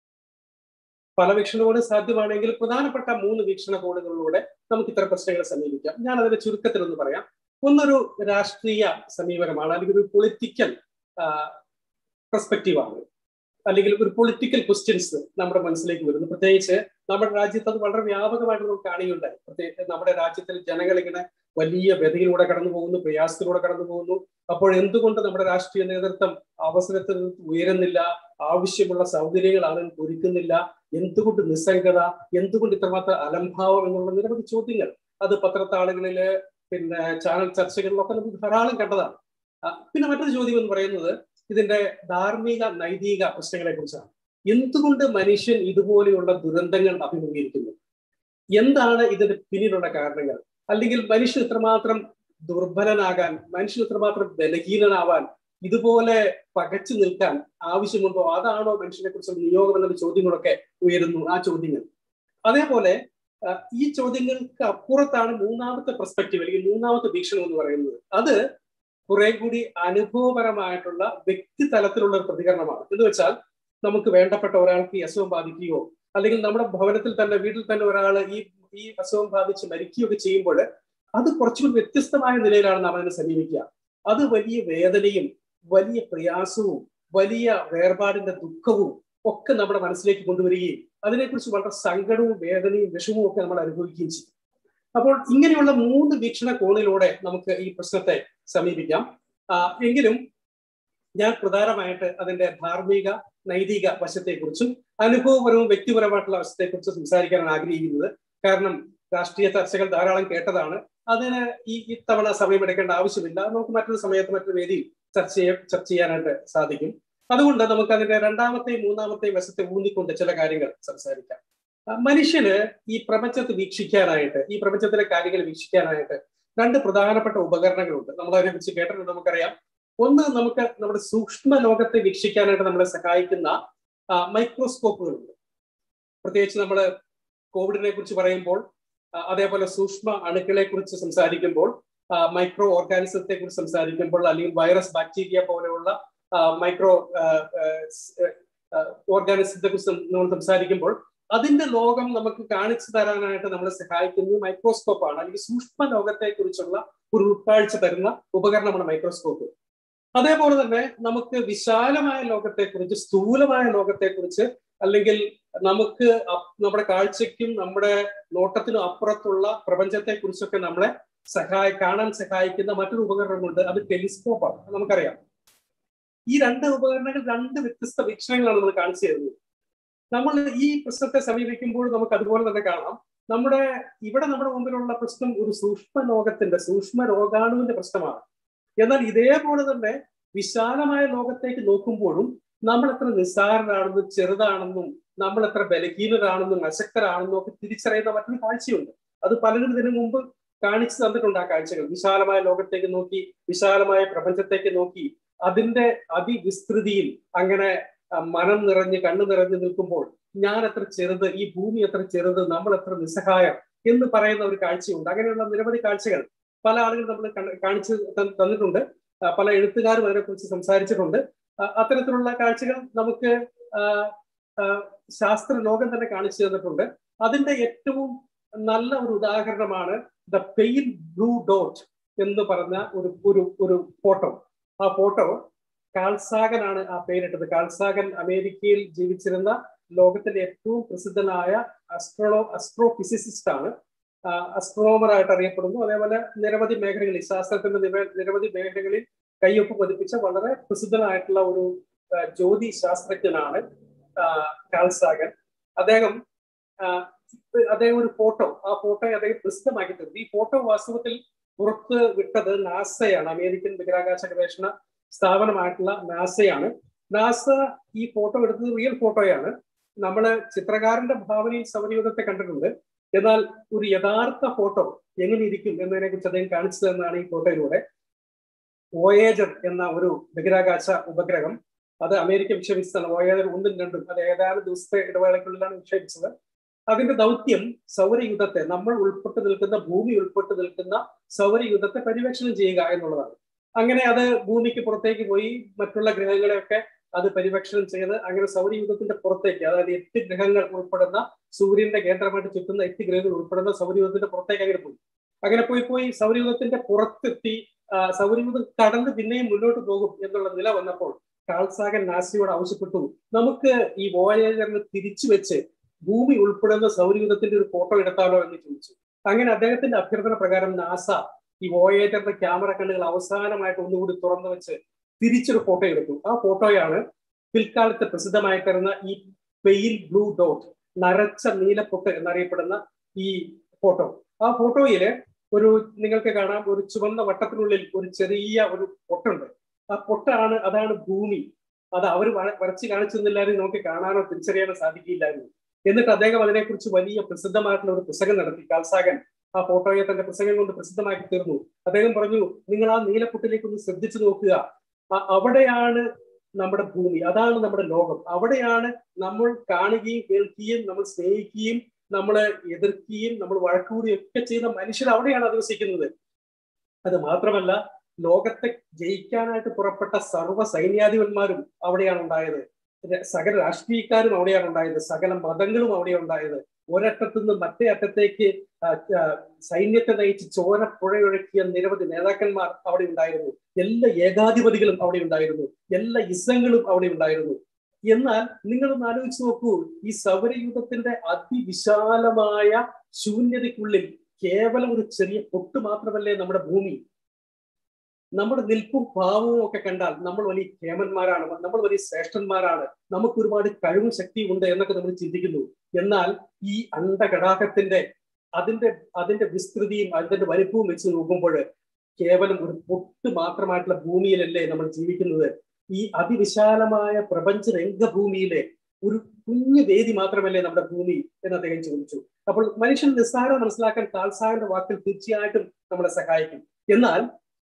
പല വീക്ഷണകോണും സാധ്യമാണെങ്കിൽ പ്രധാനപ്പെട്ട മൂന്ന് വീക്ഷണ കോണുകളിലൂടെ നമുക്ക് ഇത്തരം പ്രശ്നങ്ങളെ സമീപിക്കാം ഞാൻ അതിന്റെ ചുരുക്കത്തിൽ ഒന്ന് പറയാം ഒന്നൊരു രാഷ്ട്രീയ സമീപനമാണ് അല്ലെങ്കിൽ ഒരു പൊളിറ്റിക്കൽ പെർസ്പെക്റ്റീവാണ് അല്ലെങ്കിൽ ഒരു പൊളിറ്റിക്കൽ ക്വസ്റ്റ്യൻസ് നമ്മുടെ മനസ്സിലേക്ക് വരുന്നു പ്രത്യേകിച്ച് നമ്മുടെ രാജ്യത്ത് അത് വളരെ വ്യാപകമായിട്ട് നമുക്ക് കാണുകയുണ്ടായി പ്രത്യേകിച്ച് നമ്മുടെ രാജ്യത്തിൽ ജനങ്ങൾ ഇങ്ങനെ വലിയ വ്യതയിലൂടെ കടന്നു പോകുന്നു പ്രയാസത്തിലൂടെ കടന്നു പോകുന്നു അപ്പോൾ എന്തുകൊണ്ട് നമ്മുടെ രാഷ്ട്രീയ നേതൃത്വം അവസരത്തിൽ ഉയരുന്നില്ല ആവശ്യമുള്ള സൗകര്യങ്ങൾ ആളുകൾക്ക് ഒരുക്കുന്നില്ല എന്തുകൊണ്ട് നിസ്സംഗത എന്തുകൊണ്ട് ഇത്രമാത്രം അലംഭാവം എന്നുള്ള നിരവധി ചോദ്യങ്ങൾ അത് പത്രത്താളുകളില് പിന്നെ ചാനൽ ചർച്ചകളിലൊക്കെ നമുക്ക് ധാരാളം കണ്ടതാണ് പിന്നെ മറ്റൊരു ചോദ്യം എന്ന് പറയുന്നത് ഇതിന്റെ ധാർമ്മിക നൈതിക പ്രശ്നങ്ങളെ കുറിച്ചാണ് എന്തുകൊണ്ട് മനുഷ്യൻ ഇതുപോലെയുള്ള ദുരന്തങ്ങൾ അഭിമുഖീകരിക്കുന്നു എന്താണ് ഇതിന്റെ പിന്നിലുള്ള കാരണങ്ങൾ അല്ലെങ്കിൽ മനുഷ്യൻ ഇത്രമാത്രം ദുർബലനാകാൻ മനുഷ്യൻ ഇത്രമാത്രം ബലഹീനനാവാൻ ഇതുപോലെ പകച്ചു നിൽക്കാൻ ആവശ്യമുണ്ടോ അതാണോ മനുഷ്യനെ കുറിച്ചുള്ള നിയോഗം എന്നുള്ള ചോദ്യങ്ങളൊക്കെ ഉയരുന്നു ആ ചോദ്യങ്ങൾ അതേപോലെ ഈ ചോദ്യങ്ങൾക്ക് അപ്പുറത്താണ് മൂന്നാമത്തെ പെർസ്പെക്റ്റീവ് അല്ലെങ്കിൽ മൂന്നാമത്തെ വീക്ഷണം എന്ന് പറയുന്നത് അത് കുറെ കൂടി അനുഭവപരമായിട്ടുള്ള വ്യക്തി തലത്തിലുള്ള ഒരു പ്രതികരണമാണ് എന്ന് വെച്ചാൽ നമുക്ക് വേണ്ടപ്പെട്ട ഒരാൾക്ക് ഈ അസുഖം ബാധിക്കുകയോ അല്ലെങ്കിൽ നമ്മുടെ ഭവനത്തിൽ തന്നെ വീട്ടിൽ തന്നെ ഒരാൾ ഈ ഈ അസുഖം ബാധിച്ച് മരിക്കുകയൊക്കെ ചെയ്യുമ്പോൾ അത് കുറച്ചുകൂടി വ്യത്യസ്തമായ നിലയിലാണ് നാം അതിനെ സമീപിക്കുക അത് വലിയ വേദനയും വലിയ പ്രയാസവും വലിയ വേർപാടിന്റെ ദുഃഖവും ഒക്കെ നമ്മുടെ മനസ്സിലേക്ക് കൊണ്ടുവരികയും അതിനെക്കുറിച്ച് വളരെ സങ്കടവും വേദനയും വിഷമവും ഒക്കെ നമ്മൾ അനുഭവിക്കുകയും ചെയ്യും അപ്പോൾ ഇങ്ങനെയുള്ള മൂന്ന് വീക്ഷണ കോണിലൂടെ നമുക്ക് ഈ പ്രശ്നത്തെ സമീപിക്കാം എങ്കിലും ഞാൻ പ്രധാനമായിട്ട് അതിന്റെ ധാർമ്മിക നൈതിക വശത്തെക്കുറിച്ചും അനുഭവപരവും വ്യക്തിപരമായിട്ടുള്ള വശത്തെക്കുറിച്ചും സംസാരിക്കാനാണ് ആഗ്രഹിക്കുന്നത് കാരണം രാഷ്ട്രീയ ചർച്ചകൾ ധാരാളം കേട്ടതാണ് അതിന് ഈ ഇത്തവണ സമയമെടുക്കേണ്ട ആവശ്യമില്ല നമുക്ക് മറ്റൊരു സമയത്ത് മറ്റൊരു വേദിയിൽ ചർച്ച ചർച്ച ചെയ്യാനായിട്ട് സാധിക്കും അതുകൊണ്ട് നമുക്ക് അതിന്റെ രണ്ടാമത്തെയും മൂന്നാമത്തെയും വശത്തെ ഊന്നിക്കൊണ്ട് ചില കാര്യങ്ങൾ സംസാരിക്കാം മനുഷ്യന് ഈ പ്രപഞ്ചത്തെ വീക്ഷിക്കാനായിട്ട് ഈ പ്രപഞ്ചത്തിലെ കാര്യങ്ങൾ വീക്ഷിക്കാനായിട്ട് രണ്ട് പ്രധാനപ്പെട്ട ഉപകരണങ്ങളുണ്ട് നമ്മൾ അതിനെ കുറിച്ച് കേട്ടിട്ടുണ്ട് നമുക്കറിയാം ഒന്ന് നമുക്ക് നമ്മുടെ സൂക്ഷ്മ ലോകത്തെ വീക്ഷിക്കാനായിട്ട് നമ്മളെ സഹായിക്കുന്ന മൈക്രോസ്കോപ്പുകളുണ്ട് പ്രത്യേകിച്ച് നമ്മൾ കോവിഡിനെ കുറിച്ച് പറയുമ്പോൾ അതേപോലെ സൂക്ഷ്മ അണുക്കളെ കുറിച്ച് സംസാരിക്കുമ്പോൾ മൈക്രോ ഓർഗാനിസത്തെ കുറിച്ച് സംസാരിക്കുമ്പോൾ അല്ലെങ്കിൽ വൈറസ് ബാക്ടീരിയ പോലെയുള്ള മൈക്രോ ഓർഗാനിസത്തെ കുറിച്ച് നമ്മൾ സംസാരിക്കുമ്പോൾ അതിന്റെ ലോകം നമുക്ക് കാണിച്ചു തരാനായിട്ട് നമ്മളെ സഹായിക്കുന്നത് മൈക്രോസ്കോപ്പ് ആണ് അല്ലെങ്കിൽ സൂക്ഷ്മ ലോകത്തെ കുറിച്ചുള്ള ഒരു ഉൾക്കാഴ്ച തരുന്ന ഉപകരണമാണ് മൈക്രോസ്കോപ്പ് അതേപോലെ തന്നെ നമുക്ക് വിശാലമായ ലോകത്തെക്കുറിച്ച് സ്ഥൂലമായ ലോകത്തെക്കുറിച്ച് അല്ലെങ്കിൽ നമുക്ക് നമ്മുടെ കാഴ്ചയ്ക്കും നമ്മുടെ നോട്ടത്തിനും അപ്പുറത്തുള്ള പ്രപഞ്ചത്തെ കുറിച്ചൊക്കെ നമ്മളെ സഹായ കാണാൻ സഹായിക്കുന്ന മറ്റൊരു ഉപകരണമുണ്ട് അത് ടെലിസ്കോപ്പാണ് നമുക്കറിയാം ഈ രണ്ട് ഉപകരണങ്ങൾ രണ്ട് വ്യത്യസ്ത വീക്ഷണങ്ങളാണ് നമ്മൾ കാണിച്ചു തരുന്നത് നമ്മൾ ഈ പ്രശ്നത്തെ സമീപിക്കുമ്പോൾ നമുക്ക് അതുപോലെ തന്നെ കാണാം നമ്മുടെ ഇവിടെ നമ്മുടെ മുമ്പിലുള്ള പ്രശ്നം ഒരു സൂക്ഷ്മ ലോകത്തിന്റെ സൂക്ഷ്മ രോഗാണുവിന്റെ പ്രശ്നമാണ് എന്നാൽ ഇതേപോലെ തന്നെ വിശാലമായ ലോകത്തേക്ക് നോക്കുമ്പോഴും നമ്മൾ എത്ര നിസ്സാരരാണെന്നും ചെറുതാണെന്നും നമ്മൾ എത്ര ബലഹീനരാണെന്നും അശക്തരാണെന്നും ഒക്കെ തിരിച്ചറിയുന്ന മറ്റൊരു കാഴ്ചയുണ്ട് അത് പലരും ഇതിനു മുമ്പ് കാണിച്ചു തന്നിട്ടുണ്ട് ആ കാഴ്ചകൾ വിശാലമായ ലോകത്തേക്ക് നോക്കി വിശാലമായ പ്രപഞ്ചത്തേക്ക് നോക്കി അതിന്റെ അതിവിസ്തൃതിയിൽ അങ്ങനെ മനം നിറഞ്ഞ് കണ്ണു നിറഞ്ഞു നിൽക്കുമ്പോൾ ഞാൻ എത്ര ചെറുത് ഈ ഭൂമി എത്ര ചെറുത് നമ്മൾ എത്ര നിസ്സഹായം എന്ന് പറയുന്ന ഒരു കാഴ്ചയുണ്ട് അങ്ങനെയുള്ള നിരവധി കാഴ്ചകൾ പല ആളുകൾ നമ്മൾ കാണിച്ചു തന്നിട്ടുണ്ട് പല എഴുത്തുകാരും അതിനെക്കുറിച്ച് സംസാരിച്ചിട്ടുണ്ട് അത്തരത്തിലുള്ള കാഴ്ചകൾ നമുക്ക് ശാസ്ത്ര ലോകം തന്നെ കാണിച്ചു തന്നിട്ടുണ്ട് അതിന്റെ ഏറ്റവും നല്ല ഒരു ഉദാഹരണമാണ് ദ പെയിൽ ബ്ലൂ ഡോട്ട് എന്ന് പറഞ്ഞ ഒരു ഒരു ഒരു ഫോട്ടോ ആ ഫോട്ടോ കാൾസാഗനാണ് ആ പേരിട്ടത് കാൾസാഗൻ അമേരിക്കയിൽ ജീവിച്ചിരുന്ന ലോകത്തിലെ ഏറ്റവും പ്രസിദ്ധനായ അസ്ട്രോളോ അസ്ട്രോ ഫിസിസിസ്റ്റ് ആണ് അസ്ട്രോണോമർ ആയിട്ട് അറിയപ്പെടുന്നു അതേപോലെ നിരവധി മേഖലകളിൽ ശാസ്ത്രത്തിന്റെ നിരവധി മേഖലകളിൽ കയ്യൊപ്പ് പതിപ്പിച്ച വളരെ പ്രസിദ്ധനായിട്ടുള്ള ഒരു ജ്യോതി ശാസ്ത്രജ്ഞനാണ് കാൾസാഗൻ അദ്ദേഹം അദ്ദേഹം ഒരു ഫോട്ടോ ആ ഫോട്ടോ അദ്ദേഹം പ്രസിദ്ധമാക്കിയിട്ടുണ്ട് ഈ ഫോട്ടോ വാസ്തവത്തിൽ പുറത്ത് വിട്ടത് നാസയാണ് അമേരിക്കൻ ബഹിരാകാശ ഗവേഷണ സ്ഥാപനമായിട്ടുള്ള നാസയാണ് നാസ ഈ ഫോട്ടോ എടുത്തത് റിയൽ ഫോട്ടോയാണ് നമ്മൾ ചിത്രകാരന്റെ ഭാവനയിൽ സൗരയൂഥത്തെ കണ്ടിട്ടുണ്ട് എന്നാൽ ഒരു യഥാർത്ഥ ഫോട്ടോ എങ്ങനെ ഇരിക്കും എന്നതിനെ കുറിച്ച് അദ്ദേഹം കാണിച്ചു തന്നാണ് ഈ ഫോട്ടോയിലൂടെ വോയേജർ എന്ന ഒരു ബഹിരാകാശ ഉപഗ്രഹം അത് അമേരിക്ക വിക്ഷേപിച്ചതാണ് വോയേജർ ഒന്നും രണ്ടും അത് ഏതാനും ദിവസത്തെ ഇടവേളയ്ക്കുള്ളിലാണ് വിക്ഷേപിച്ചത് അതിന്റെ ദൗത്യം സൗരയുധത്തെ നമ്മൾ ഉൾപ്പെട്ട് നിൽക്കുന്ന ഭൂമി ഉൾപ്പെട്ട് നിൽക്കുന്ന സൗരയുധത്തെ പര്യവേക്ഷണം ചെയ്യുക എന്നുള്ളതാണ് അങ്ങനെ അത് ഭൂമിക്ക് പുറത്തേക്ക് പോയി മറ്റുള്ള ഗ്രഹങ്ങളെയൊക്കെ അത് പര്യവേക്ഷണം ചെയ്ത് അങ്ങനെ സൗരയൂഥത്തിന്റെ പുറത്തേക്ക് അതായത് എട്ട് ഗ്രഹങ്ങൾ ഉൾപ്പെടുന്ന സൂര്യന്റെ കേന്ദ്രമായിട്ട് ചുറ്റുന്ന എട്ട് ഗ്രഹങ്ങൾ ഉൾപ്പെടുന്ന സൗരയൂഥത്തിന്റെ പുറത്തേക്ക് അങ്ങനെ പോയി അങ്ങനെ പോയി പോയി സൗരയൂഥത്തിന്റെ പുറത്തെത്തി സൗരയൂഥം കടന്ന് പിന്നെയും മുന്നോട്ട് പോകും എന്നുള്ള നില വന്നപ്പോൾ കാൾസാഗൻ നാസിയോട് ആവശ്യപ്പെട്ടു നമുക്ക് ഈ വോയേജറിന് തിരിച്ചു വെച്ച് ഭൂമി ഉൾപ്പെടുന്ന സൗരയൂഥത്തിന്റെ ഒരു ഫോട്ടോ എടുത്താലോ എന്ന് ചോദിച്ചു അങ്ങനെ അദ്ദേഹത്തിന്റെ അഭ്യർത്ഥന പ്രകാരം നാസ ഈ വോയേജറിന്റെ ക്യാമറ കണ്ണുകൾ അവസാനമായിട്ട് ഒന്നുകൂടി തുറന്നു വെച്ച് തിരിച്ചൊരു ഫോട്ടോ എടുത്തു ആ ഫോട്ടോയാണ് പിൽക്കാലത്ത് പ്രസിദ്ധമായിത്തരുന്ന ഈ പെയിൽ ബ്ലൂ ഡോട്ട് നരച്ച നീലപ്പൊട്ട് എന്നറിയപ്പെടുന്ന ഈ ഫോട്ടോ ആ ഫോട്ടോയില് ഒരു നിങ്ങൾക്ക് കാണാം ഒരു ചുവന്ന വട്ടത്തിനുള്ളിൽ ഒരു ചെറിയ ഒരു പൊട്ടുണ്ട് ആ പൊട്ടാണ് അതാണ് ഭൂമി അത് അവർ വരച്ച് കാണിച്ചു തന്നില്ലായിരുന്നു നമുക്ക് കാണാനോ തിരിച്ചറിയാനോ സാധിക്കില്ലായിരുന്നു എന്നിട്ട് അദ്ദേഹം അതിനെക്കുറിച്ച് വലിയ പ്രസിദ്ധമായിട്ടുള്ള ഒരു പുസ്തകം നടത്തി കാൽസാഗൻ ആ ഫോട്ടോയെ തന്റെ പുസ്തകം കൊണ്ട് പ്രസിദ്ധമാക്കി തീർന്നു അദ്ദേഹം പറഞ്ഞു നിങ്ങൾ ആ നീലപ്പൊട്ടിലേക്ക് ഒന്ന് ശ്രദ്ധിച്ചു നോക്കുക അവിടെയാണ് നമ്മുടെ ഭൂമി അതാണ് നമ്മുടെ ലോകം അവിടെയാണ് നമ്മൾ കാണുകയും കേൾക്കുകയും നമ്മൾ സ്നേഹിക്കുകയും നമ്മൾ എതിർക്കുകയും നമ്മൾ വഴക്കുകൂടിയും ഒക്കെ ചെയ്യുന്ന മനുഷ്യർ അവിടെയാണ് അധിവസിക്കുന്നത് അത് മാത്രമല്ല ലോകത്തെ ജയിക്കാനായിട്ട് പുറപ്പെട്ട സർവ്വ സൈന്യാധിപന്മാരും അവിടെയാണ് ഉണ്ടായത് സകല രാഷ്ട്രീയക്കാരും അവിടെയാണ് ഉണ്ടായത് സകല മതങ്ങളും അവിടെ ഉണ്ടായത് ഒരറ്റത്തു നിന്ന് മറ്റേ അറ്റത്തേക്ക് സൈന്യത്തെ നയിച്ച് ചോര പുഴയൊഴുക്കിയ നിരവധി നേതാക്കന്മാർ അവിടെ ഉണ്ടായിരുന്നു എല്ലാ ഏകാധിപതികളും അവിടെ ഉണ്ടായിരുന്നു എല്ലാ ഇസങ്ങളും അവിടെ ഉണ്ടായിരുന്നു എന്നാൽ നിങ്ങളൊന്ന് ആലോചിച്ച് നോക്കൂ ഈ സൗരയൂഥത്തിന്റെ അതിവിശാലമായ ശൂന്യതയ്ക്കുള്ളിൽ കേവലം ഒരു ചെറിയ പൊട്ട് മാത്രമല്ലേ നമ്മുടെ ഭൂമി നമ്മുടെ നിൽപ്പും ഭാവവും ഒക്കെ കണ്ടാൽ നമ്മൾ വലിയ കേമന്മാരാണ് നമ്മൾ വലിയ ശ്രേഷ്ഠന്മാരാണ് നമുക്ക് ഒരുപാട് കഴിവും ശക്തിയും ഉണ്ട് എന്നൊക്കെ നമ്മൾ ചിന്തിക്കുന്നു എന്നാൽ ഈ അണ്ടകടാഹത്തിന്റെ അതിന്റെ അതിന്റെ വിസ്തൃതിയും അതിന്റെ വലിപ്പവും വെച്ച് നോക്കുമ്പോൾ കേവലം ഒരു പൊട്ട് മാത്രമായിട്ടുള്ള ഭൂമിയിലല്ലേ നമ്മൾ ജീവിക്കുന്നത് ഈ അതിവിശാലമായ പ്രപഞ്ച രംഗഭൂമിയിലെ ഒരു കുഞ്ഞു വേദി മാത്രമല്ലേ നമ്മുടെ ഭൂമി എന്ന് അദ്ദേഹം ചോദിച്ചു അപ്പോൾ മനുഷ്യൻ നിസ്സാരം മനസ്സിലാക്കാൻ താൽസാറിന്റെ വാക്കിൽ തീർച്ചയായിട്ടും നമ്മളെ സഹായിക്കും എന്നാൽ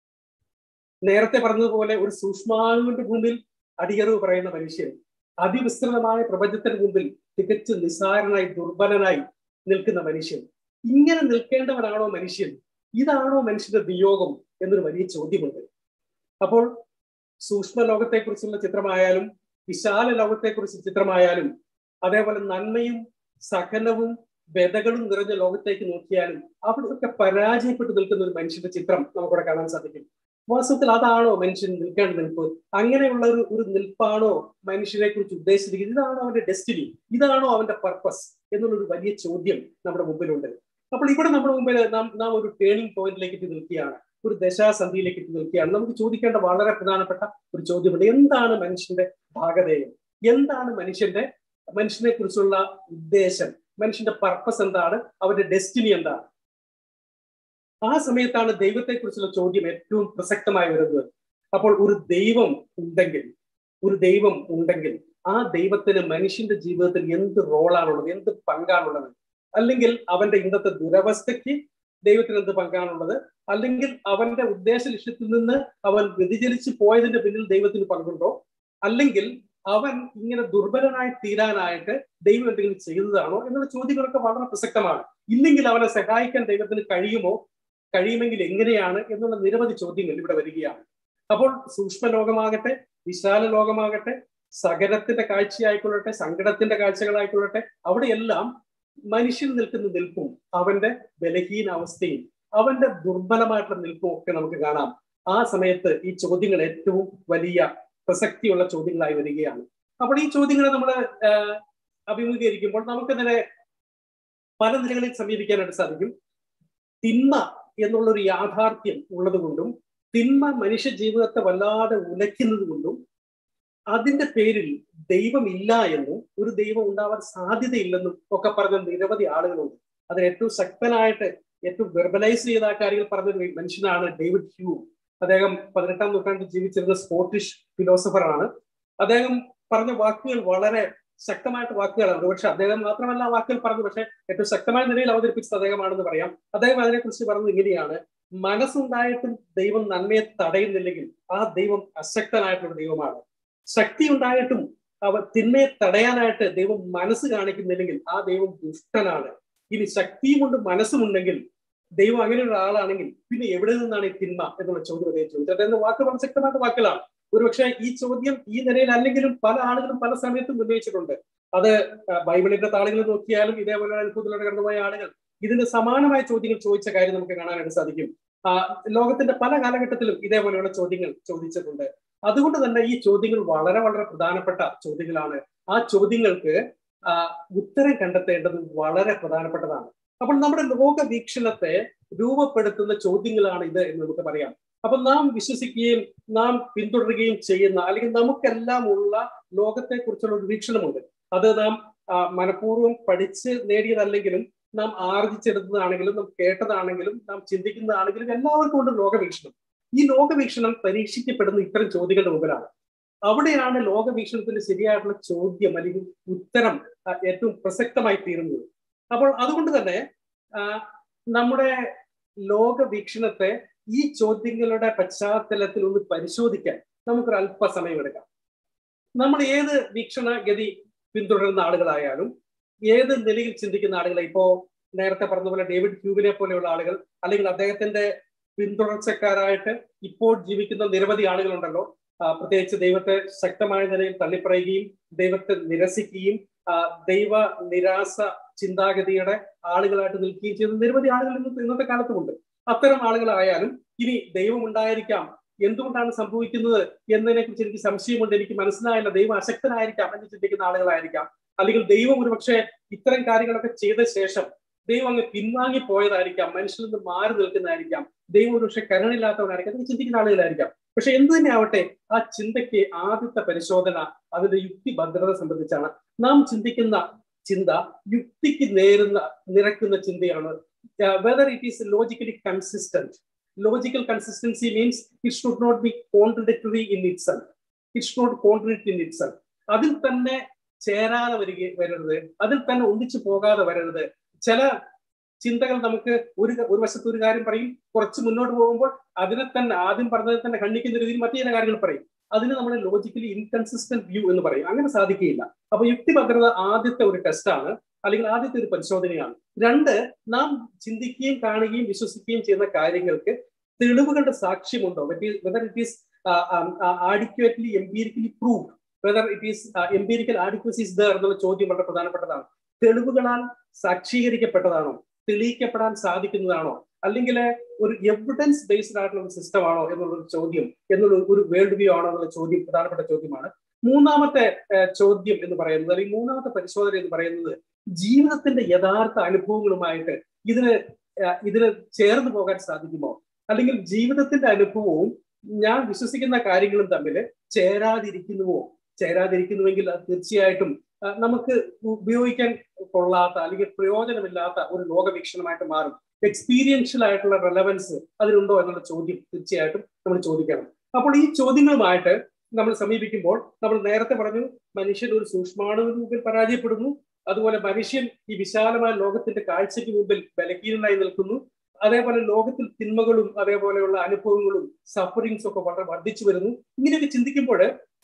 നേരത്തെ പറഞ്ഞതുപോലെ ഒരു സൂക്ഷ്മാണുവിന്റെ മുമ്പിൽ അടിയറവ് പറയുന്ന മനുഷ്യൻ അതിവിസ്തൃതമായ പ്രപഞ്ചത്തിന് മുമ്പിൽ തികച്ചും നിസ്സാരനായി ദുർബലനായി നിൽക്കുന്ന മനുഷ്യൻ ഇങ്ങനെ നിൽക്കേണ്ടവനാണോ മനുഷ്യൻ ഇതാണോ മനുഷ്യന്റെ വിയോഗം എന്നൊരു വലിയ ചോദ്യമുണ്ട് അപ്പോൾ സൂക്ഷ്മ ലോകത്തെക്കുറിച്ചുള്ള ചിത്രമായാലും വിശാല ലോകത്തെക്കുറിച്ച് ചിത്രമായാലും അതേപോലെ നന്മയും സകലവും വ്യതകളും നിറഞ്ഞ ലോകത്തേക്ക് നോക്കിയാലും അവിടെയൊക്കെ പരാജയപ്പെട്ടു നിൽക്കുന്ന ഒരു മനുഷ്യന്റെ ചിത്രം നമുക്കിവിടെ കാണാൻ സാധിക്കും വാസ്തവത്തിൽ അതാണോ മനുഷ്യൻ നിൽക്കേണ്ട നിൽപ്പ് അങ്ങനെയുള്ള ഒരു ഒരു നിൽപ്പാണോ മനുഷ്യനെ കുറിച്ച് ഉദ്ദേശിച്ചിരിക്കുന്നത് ഇതാണോ അവന്റെ ഡെസ്റ്റിനി ഇതാണോ അവന്റെ പർപ്പസ് എന്നുള്ളൊരു വലിയ ചോദ്യം നമ്മുടെ മുമ്പിലുണ്ട് അപ്പോൾ ഇവിടെ നമ്മുടെ മുമ്പിൽ നാം നാം ഒരു ടേണിംഗ് പോയിന്റിലേക്ക് എത്തി നിൽക്കുകയാണ് ഒരു ദശാസന്ധിയിലേക്ക് എത്തി നിൽക്കുകയാണ് നമുക്ക് ചോദിക്കേണ്ട വളരെ പ്രധാനപ്പെട്ട ഒരു ചോദ്യമുണ്ട് എന്താണ് മനുഷ്യന്റെ ഭാഗധേയം എന്താണ് മനുഷ്യന്റെ മനുഷ്യനെ കുറിച്ചുള്ള ഉദ്ദേശം മനുഷ്യന്റെ പർപ്പസ് എന്താണ് അവന്റെ ഡെസ്റ്റിനി എന്താണ് ആ സമയത്താണ് ദൈവത്തെക്കുറിച്ചുള്ള ചോദ്യം ഏറ്റവും പ്രസക്തമായി വരുന്നത് അപ്പോൾ ഒരു ദൈവം ഉണ്ടെങ്കിൽ ഒരു ദൈവം ഉണ്ടെങ്കിൽ ആ ദൈവത്തിന് മനുഷ്യന്റെ ജീവിതത്തിൽ എന്ത് റോളാണുള്ളത് എന്ത് പങ്കാണുള്ളത് അല്ലെങ്കിൽ അവന്റെ ഇന്നത്തെ ദുരവസ്ഥയ്ക്ക് ദൈവത്തിന് എന്ത് പങ്കാണുള്ളത് അല്ലെങ്കിൽ അവന്റെ ഉദ്ദേശ ലക്ഷ്യത്തിൽ നിന്ന് അവൻ വ്യതിചലിച്ച് പോയതിന്റെ പിന്നിൽ ദൈവത്തിന് പങ്കുണ്ടോ അല്ലെങ്കിൽ അവൻ ഇങ്ങനെ ദുർബലനായി തീരാനായിട്ട് ദൈവം എന്തെങ്കിലും ചെയ്തതാണോ എന്നുള്ള ചോദ്യങ്ങളൊക്കെ വളരെ പ്രസക്തമാണ് ഇല്ലെങ്കിൽ അവനെ സഹായിക്കാൻ ദൈവത്തിന് കഴിയുമോ കഴിയുമെങ്കിൽ എങ്ങനെയാണ് എന്നുള്ള നിരവധി ചോദ്യങ്ങൾ ഇവിടെ വരികയാണ് അപ്പോൾ സൂക്ഷ്മ ലോകമാകട്ടെ വിശാല ലോകമാകട്ടെ സകലത്തിന്റെ കാഴ്ചയായിക്കൊള്ളട്ടെ സങ്കടത്തിന്റെ കാഴ്ചകളായിക്കൊള്ളട്ടെ അവിടെയെല്ലാം മനുഷ്യൻ നിൽക്കുന്ന നിൽപ്പും അവന്റെ ബലഹീന അവസ്ഥയും അവന്റെ ദുർബലമായിട്ടുള്ള നിൽപ്പും ഒക്കെ നമുക്ക് കാണാം ആ സമയത്ത് ഈ ചോദ്യങ്ങൾ ഏറ്റവും വലിയ പ്രസക്തിയുള്ള ചോദ്യങ്ങളായി വരികയാണ് അപ്പോൾ ഈ ചോദ്യങ്ങളെ നമ്മൾ അഭിമുഖീകരിക്കുമ്പോൾ നമുക്കതിനെ പല നിലകളിൽ സമീപിക്കാനായിട്ട് സാധിക്കും തിന്മ എന്നുള്ളൊരു യാഥാർത്ഥ്യം ഉള്ളത് കൊണ്ടും തിന്മ മനുഷ്യ ജീവിതത്തെ വല്ലാതെ ഉലയ്ക്കുന്നത് കൊണ്ടും അതിന്റെ പേരിൽ ദൈവമില്ല എന്നും ഒരു ദൈവം ഉണ്ടാവാൻ സാധ്യതയില്ലെന്നും ഒക്കെ പറഞ്ഞ നിരവധി ആളുകളുണ്ട് അതിൽ ഏറ്റവും ശക്തനായിട്ട് ഏറ്റവും വെർബലൈസ് ചെയ്ത ആ കാര്യങ്ങൾ പറഞ്ഞ മനുഷ്യനാണ് ഡേവിഡ് ഹ്യൂ അദ്ദേഹം പതിനെട്ടാം നൂറ്റാണ്ടിൽ ജീവിച്ചിരുന്ന സ്കോട്ടിഷ് ഫിലോസഫറാണ് അദ്ദേഹം പറഞ്ഞ വാക്കുകൾ വളരെ ശക്തമായിട്ട് വാക്കുകളാണ് ഒരുപക്ഷെ അദ്ദേഹം മാത്രമല്ല ആ വാക്കുകൾ പറഞ്ഞു പക്ഷെ ഏറ്റവും ശക്തമായ നിലയിൽ അവതരിപ്പിച്ചത് അദ്ദേഹമാണെന്ന് പറയാം അദ്ദേഹം അതിനെക്കുറിച്ച് പറഞ്ഞത് ഇങ്ങനെയാണ് മനസ്സുണ്ടായിട്ടും ദൈവം നന്മയെ തടയുന്നില്ലെങ്കിൽ ആ ദൈവം അശക്തനായിട്ടുള്ള ദൈവമാണ് ശക്തി ഉണ്ടായിട്ടും അവ തിന്മയെ തടയാനായിട്ട് ദൈവം മനസ്സ് കാണിക്കുന്നില്ലെങ്കിൽ ആ ദൈവം ദുഷ്ടനാണ് ഇനി ശക്തിയും കൊണ്ട് മനസ്സുമുണ്ടെങ്കിൽ ദൈവം അങ്ങനെ ഒരു ആളാണെങ്കിൽ പിന്നെ എവിടെ നിന്നാണ് ഈ തിന്മ എന്നുള്ള ചോദ്യം അദ്ദേഹം ചോദിച്ചത് അദ്ദേഹം വാക്ക് വളരെ ശക്തമായിട്ട് വാക്കുകളാണ് ഒരുപക്ഷെ ഈ ചോദ്യം ഈ നിലയിൽ അല്ലെങ്കിലും പല ആളുകളും പല സമയത്തും ഉന്നയിച്ചിട്ടുണ്ട് അത് ബൈബിളിന്റെ താളുകൾ നോക്കിയാലും ഇതേപോലെ അനുഭവത്തിലൂടെ കടന്നുപോയ ആളുകൾ ഇതിന് സമാനമായ ചോദ്യങ്ങൾ ചോദിച്ച കാര്യം നമുക്ക് കാണാനായിട്ട് സാധിക്കും ലോകത്തിന്റെ പല കാലഘട്ടത്തിലും ഇതേപോലെയുള്ള ചോദ്യങ്ങൾ ചോദിച്ചിട്ടുണ്ട് അതുകൊണ്ട് തന്നെ ഈ ചോദ്യങ്ങൾ വളരെ വളരെ പ്രധാനപ്പെട്ട ചോദ്യങ്ങളാണ് ആ ചോദ്യങ്ങൾക്ക് ഉത്തരം കണ്ടെത്തേണ്ടത് വളരെ പ്രധാനപ്പെട്ടതാണ് അപ്പോൾ നമ്മുടെ ലോക വീക്ഷണത്തെ രൂപപ്പെടുത്തുന്ന ചോദ്യങ്ങളാണ് ഇത് എന്ന് നമുക്ക് പറയാം അപ്പൊ നാം വിശ്വസിക്കുകയും നാം പിന്തുടരുകയും ചെയ്യുന്ന അല്ലെങ്കിൽ നമുക്കെല്ലാം ഉള്ള ലോകത്തെ കുറിച്ചുള്ള ഒരു വീക്ഷണമുണ്ട് അത് നാം മനഃപൂർവ്വം പഠിച്ച് നേടിയതല്ലെങ്കിലും നാം ആർജിച്ചെടുത്തതാണെങ്കിലും നാം കേട്ടതാണെങ്കിലും നാം ചിന്തിക്കുന്നതാണെങ്കിലും എല്ലാവർക്കും ഉണ്ട് ലോകവീക്ഷണം ഈ ലോകവീക്ഷണം പരീക്ഷിക്കപ്പെടുന്ന ഇത്തരം ചോദ്യങ്ങളുടെ മുമ്പിലാണ് അവിടെയാണ് ലോകവീക്ഷണത്തിന്റെ ശരിയായിട്ടുള്ള ചോദ്യം അല്ലെങ്കിൽ ഉത്തരം ഏറ്റവും പ്രസക്തമായി തീരുന്നത് അപ്പോൾ അതുകൊണ്ട് തന്നെ നമ്മുടെ ലോകവീക്ഷണത്തെ ഈ ചോദ്യങ്ങളുടെ പശ്ചാത്തലത്തിൽ ഒന്ന് പരിശോധിക്കാൻ നമുക്കൊരു അല്പസമയം എടുക്കാം നമ്മൾ ഏത് വീക്ഷണഗതി പിന്തുടരുന്ന ആളുകളായാലും ഏത് നിലയിൽ ചിന്തിക്കുന്ന ആളുകളെ ഇപ്പോ നേരത്തെ പറഞ്ഞ പോലെ ഡേവിഡ് ഹ്യൂബിനെ പോലെയുള്ള ആളുകൾ അല്ലെങ്കിൽ അദ്ദേഹത്തിന്റെ പിന്തുടർച്ചക്കാരായിട്ട് ഇപ്പോൾ ജീവിക്കുന്ന നിരവധി ആളുകളുണ്ടല്ലോ പ്രത്യേകിച്ച് ദൈവത്തെ ശക്തമായ നിലയിൽ തള്ളിപ്പറയുകയും ദൈവത്തെ നിരസിക്കുകയും ദൈവ നിരാശ ചിന്താഗതിയുടെ ആളുകളായിട്ട് നിൽക്കുകയും ചെയ്യുന്ന നിരവധി ആളുകൾ ഇന്ന് ഇന്നത്തെ കാലത്തുമുണ്ട് അത്തരം ആളുകളായാലും ഇനി ദൈവം ഉണ്ടായിരിക്കാം എന്തുകൊണ്ടാണ് സംഭവിക്കുന്നത് എന്നതിനെ കുറിച്ച് എനിക്ക് സംശയമുണ്ട് എനിക്ക് മനസ്സിലായില്ല ദൈവം അശക്തനായിരിക്കാം എന്ന് ചിന്തിക്കുന്ന ആളുകളായിരിക്കാം അല്ലെങ്കിൽ ദൈവം ഒരുപക്ഷെ ഇത്തരം കാര്യങ്ങളൊക്കെ ചെയ്ത ശേഷം ദൈവം അങ്ങ് പിൻവാങ്ങി പോയതായിരിക്കാം മനുഷ്യരിൽ നിന്ന് മാറി നിൽക്കുന്നതായിരിക്കാം ദൈവം ഒരുപക്ഷെ കരുണില്ലാത്തവനായിരിക്കാം അതൊക്കെ ചിന്തിക്കുന്ന ആളുകളായിരിക്കാം പക്ഷെ എന്ത് തന്നെ ആവട്ടെ ആ ചിന്തയ്ക്ക് ആദ്യത്തെ പരിശോധന അതിന്റെ യുക്തി ഭദ്രത സംബന്ധിച്ചാണ് നാം ചിന്തിക്കുന്ന ചിന്ത യുക്തിക്ക് നേരുന്ന നിരക്കുന്ന ചിന്തയാണ് whether it is logically consistent logical consistency means it should not be contradictory in itself it should not contradict in itself അതിൽ തന്നെ ചേരാതെ വരിക വരരുത് അതിൽ തന്നെ ഒന്നിച്ചു പോകാതെ വരരുത് ചില ചിന്തകൾ നമുക്ക് ഒരു ഒരു വശത്ത് ഒരു കാര്യം പറയും കുറച്ച് മുന്നോട്ട് പോകുമ്പോൾ അതിനെ തന്നെ ആദ്യം പറഞ്ഞതിൽ തന്നെ ഖണ്ഡിക്കുന്ന രീതിയിൽ മറ്റു ചില കാര്യങ്ങൾ പറയും അതിന് നമ്മൾ ലോജിക്കലി ഇൻകൺസിസ്റ്റന്റ് വ്യൂ എന്ന് പറയും അങ്ങനെ സാധിക്കുകയില്ല അപ്പൊ യുക്തിഭദ്രത ആദ്യത്തെ ഒരു ടെസ്റ്റാണ് അല്ലെങ്കിൽ ആദ്യത്തെ ഒരു പരിശോധനയാണ് രണ്ട് നാം ചിന്തിക്കുകയും കാണുകയും വിശ്വസിക്കുകയും ചെയ്യുന്ന കാര്യങ്ങൾക്ക് തെളിവുകളുടെ സാക്ഷ്യമുണ്ടോ whether it is adequately empirically prove whether it is empirical adequacy is there എന്നുള്ള ചോദ്യം വളരെ പ്രധാനപ്പെട്ടതാണ് തെളിവുകളാൽ സാക്ഷീകരിക്കപ്പെട്ടതാണോ തെളിയിക്കപ്പെടാൻ സാധിക്കുന്നതാണോ അല്ലെങ്കിൽ ഒരു എവിഡൻസ് ബേസ്ഡ് ആയിട്ടുള്ള ഒരു സിസ്റ്റം ആണോ എന്നുള്ള ഒരു ചോദ്യം എന്നുള്ള ഒരു വേൾഡ് വ്യൂ ആണോ എന്നുള്ള ചോദ്യം പ്രധാനപ്പെട്ട ചോദ്യമാണ് മൂന്നാമത്തെ ചോദ്യം എന്ന് പറയുന്നത് അല്ലെങ്കിൽ മൂന്നാമത്തെ പരിശോധന എന്ന് പറയുന്നത് ജീവിതത്തിന്റെ യഥാർത്ഥ അനുഭവങ്ങളുമായിട്ട് ഇതിന് ഇതിന് ചേർന്ന് പോകാൻ സാധിക്കുമോ അല്ലെങ്കിൽ ജീവിതത്തിന്റെ അനുഭവവും ഞാൻ വിശ്വസിക്കുന്ന കാര്യങ്ങളും തമ്മിൽ ചേരാതിരിക്കുന്നുവോ ചേരാതിരിക്കുന്നുവെങ്കിൽ അത് തീർച്ചയായിട്ടും നമുക്ക് ഉപയോഗിക്കാൻ കൊള്ളാത്ത അല്ലെങ്കിൽ പ്രയോജനമില്ലാത്ത ഒരു ലോകവീക്ഷണമായിട്ട് മാറും എക്സ്പീരിയൻഷ്യൽ ആയിട്ടുള്ള റെലവൻസ് അതിനുണ്ടോ എന്നുള്ള ചോദ്യം തീർച്ചയായിട്ടും നമ്മൾ ചോദിക്കണം അപ്പോൾ ഈ ചോദ്യങ്ങളുമായിട്ട് നമ്മൾ സമീപിക്കുമ്പോൾ നമ്മൾ നേരത്തെ പറഞ്ഞു മനുഷ്യൻ ഒരു സൂക്ഷ്മാണുവിന് മുമ്പിൽ പരാജയപ്പെടുന്നു അതുപോലെ മനുഷ്യൻ ഈ വിശാലമായ ലോകത്തിന്റെ കാഴ്ചയ്ക്ക് മുമ്പിൽ ബലഹീനനായി നിൽക്കുന്നു അതേപോലെ ലോകത്തിൽ തിന്മകളും അതേപോലെയുള്ള അനുഭവങ്ങളും സഫറിങ്സും ഒക്കെ വളരെ വർദ്ധിച്ചു വരുന്നു ഇങ്ങനെയൊക്കെ ചിന്തിക്കുമ്പോൾ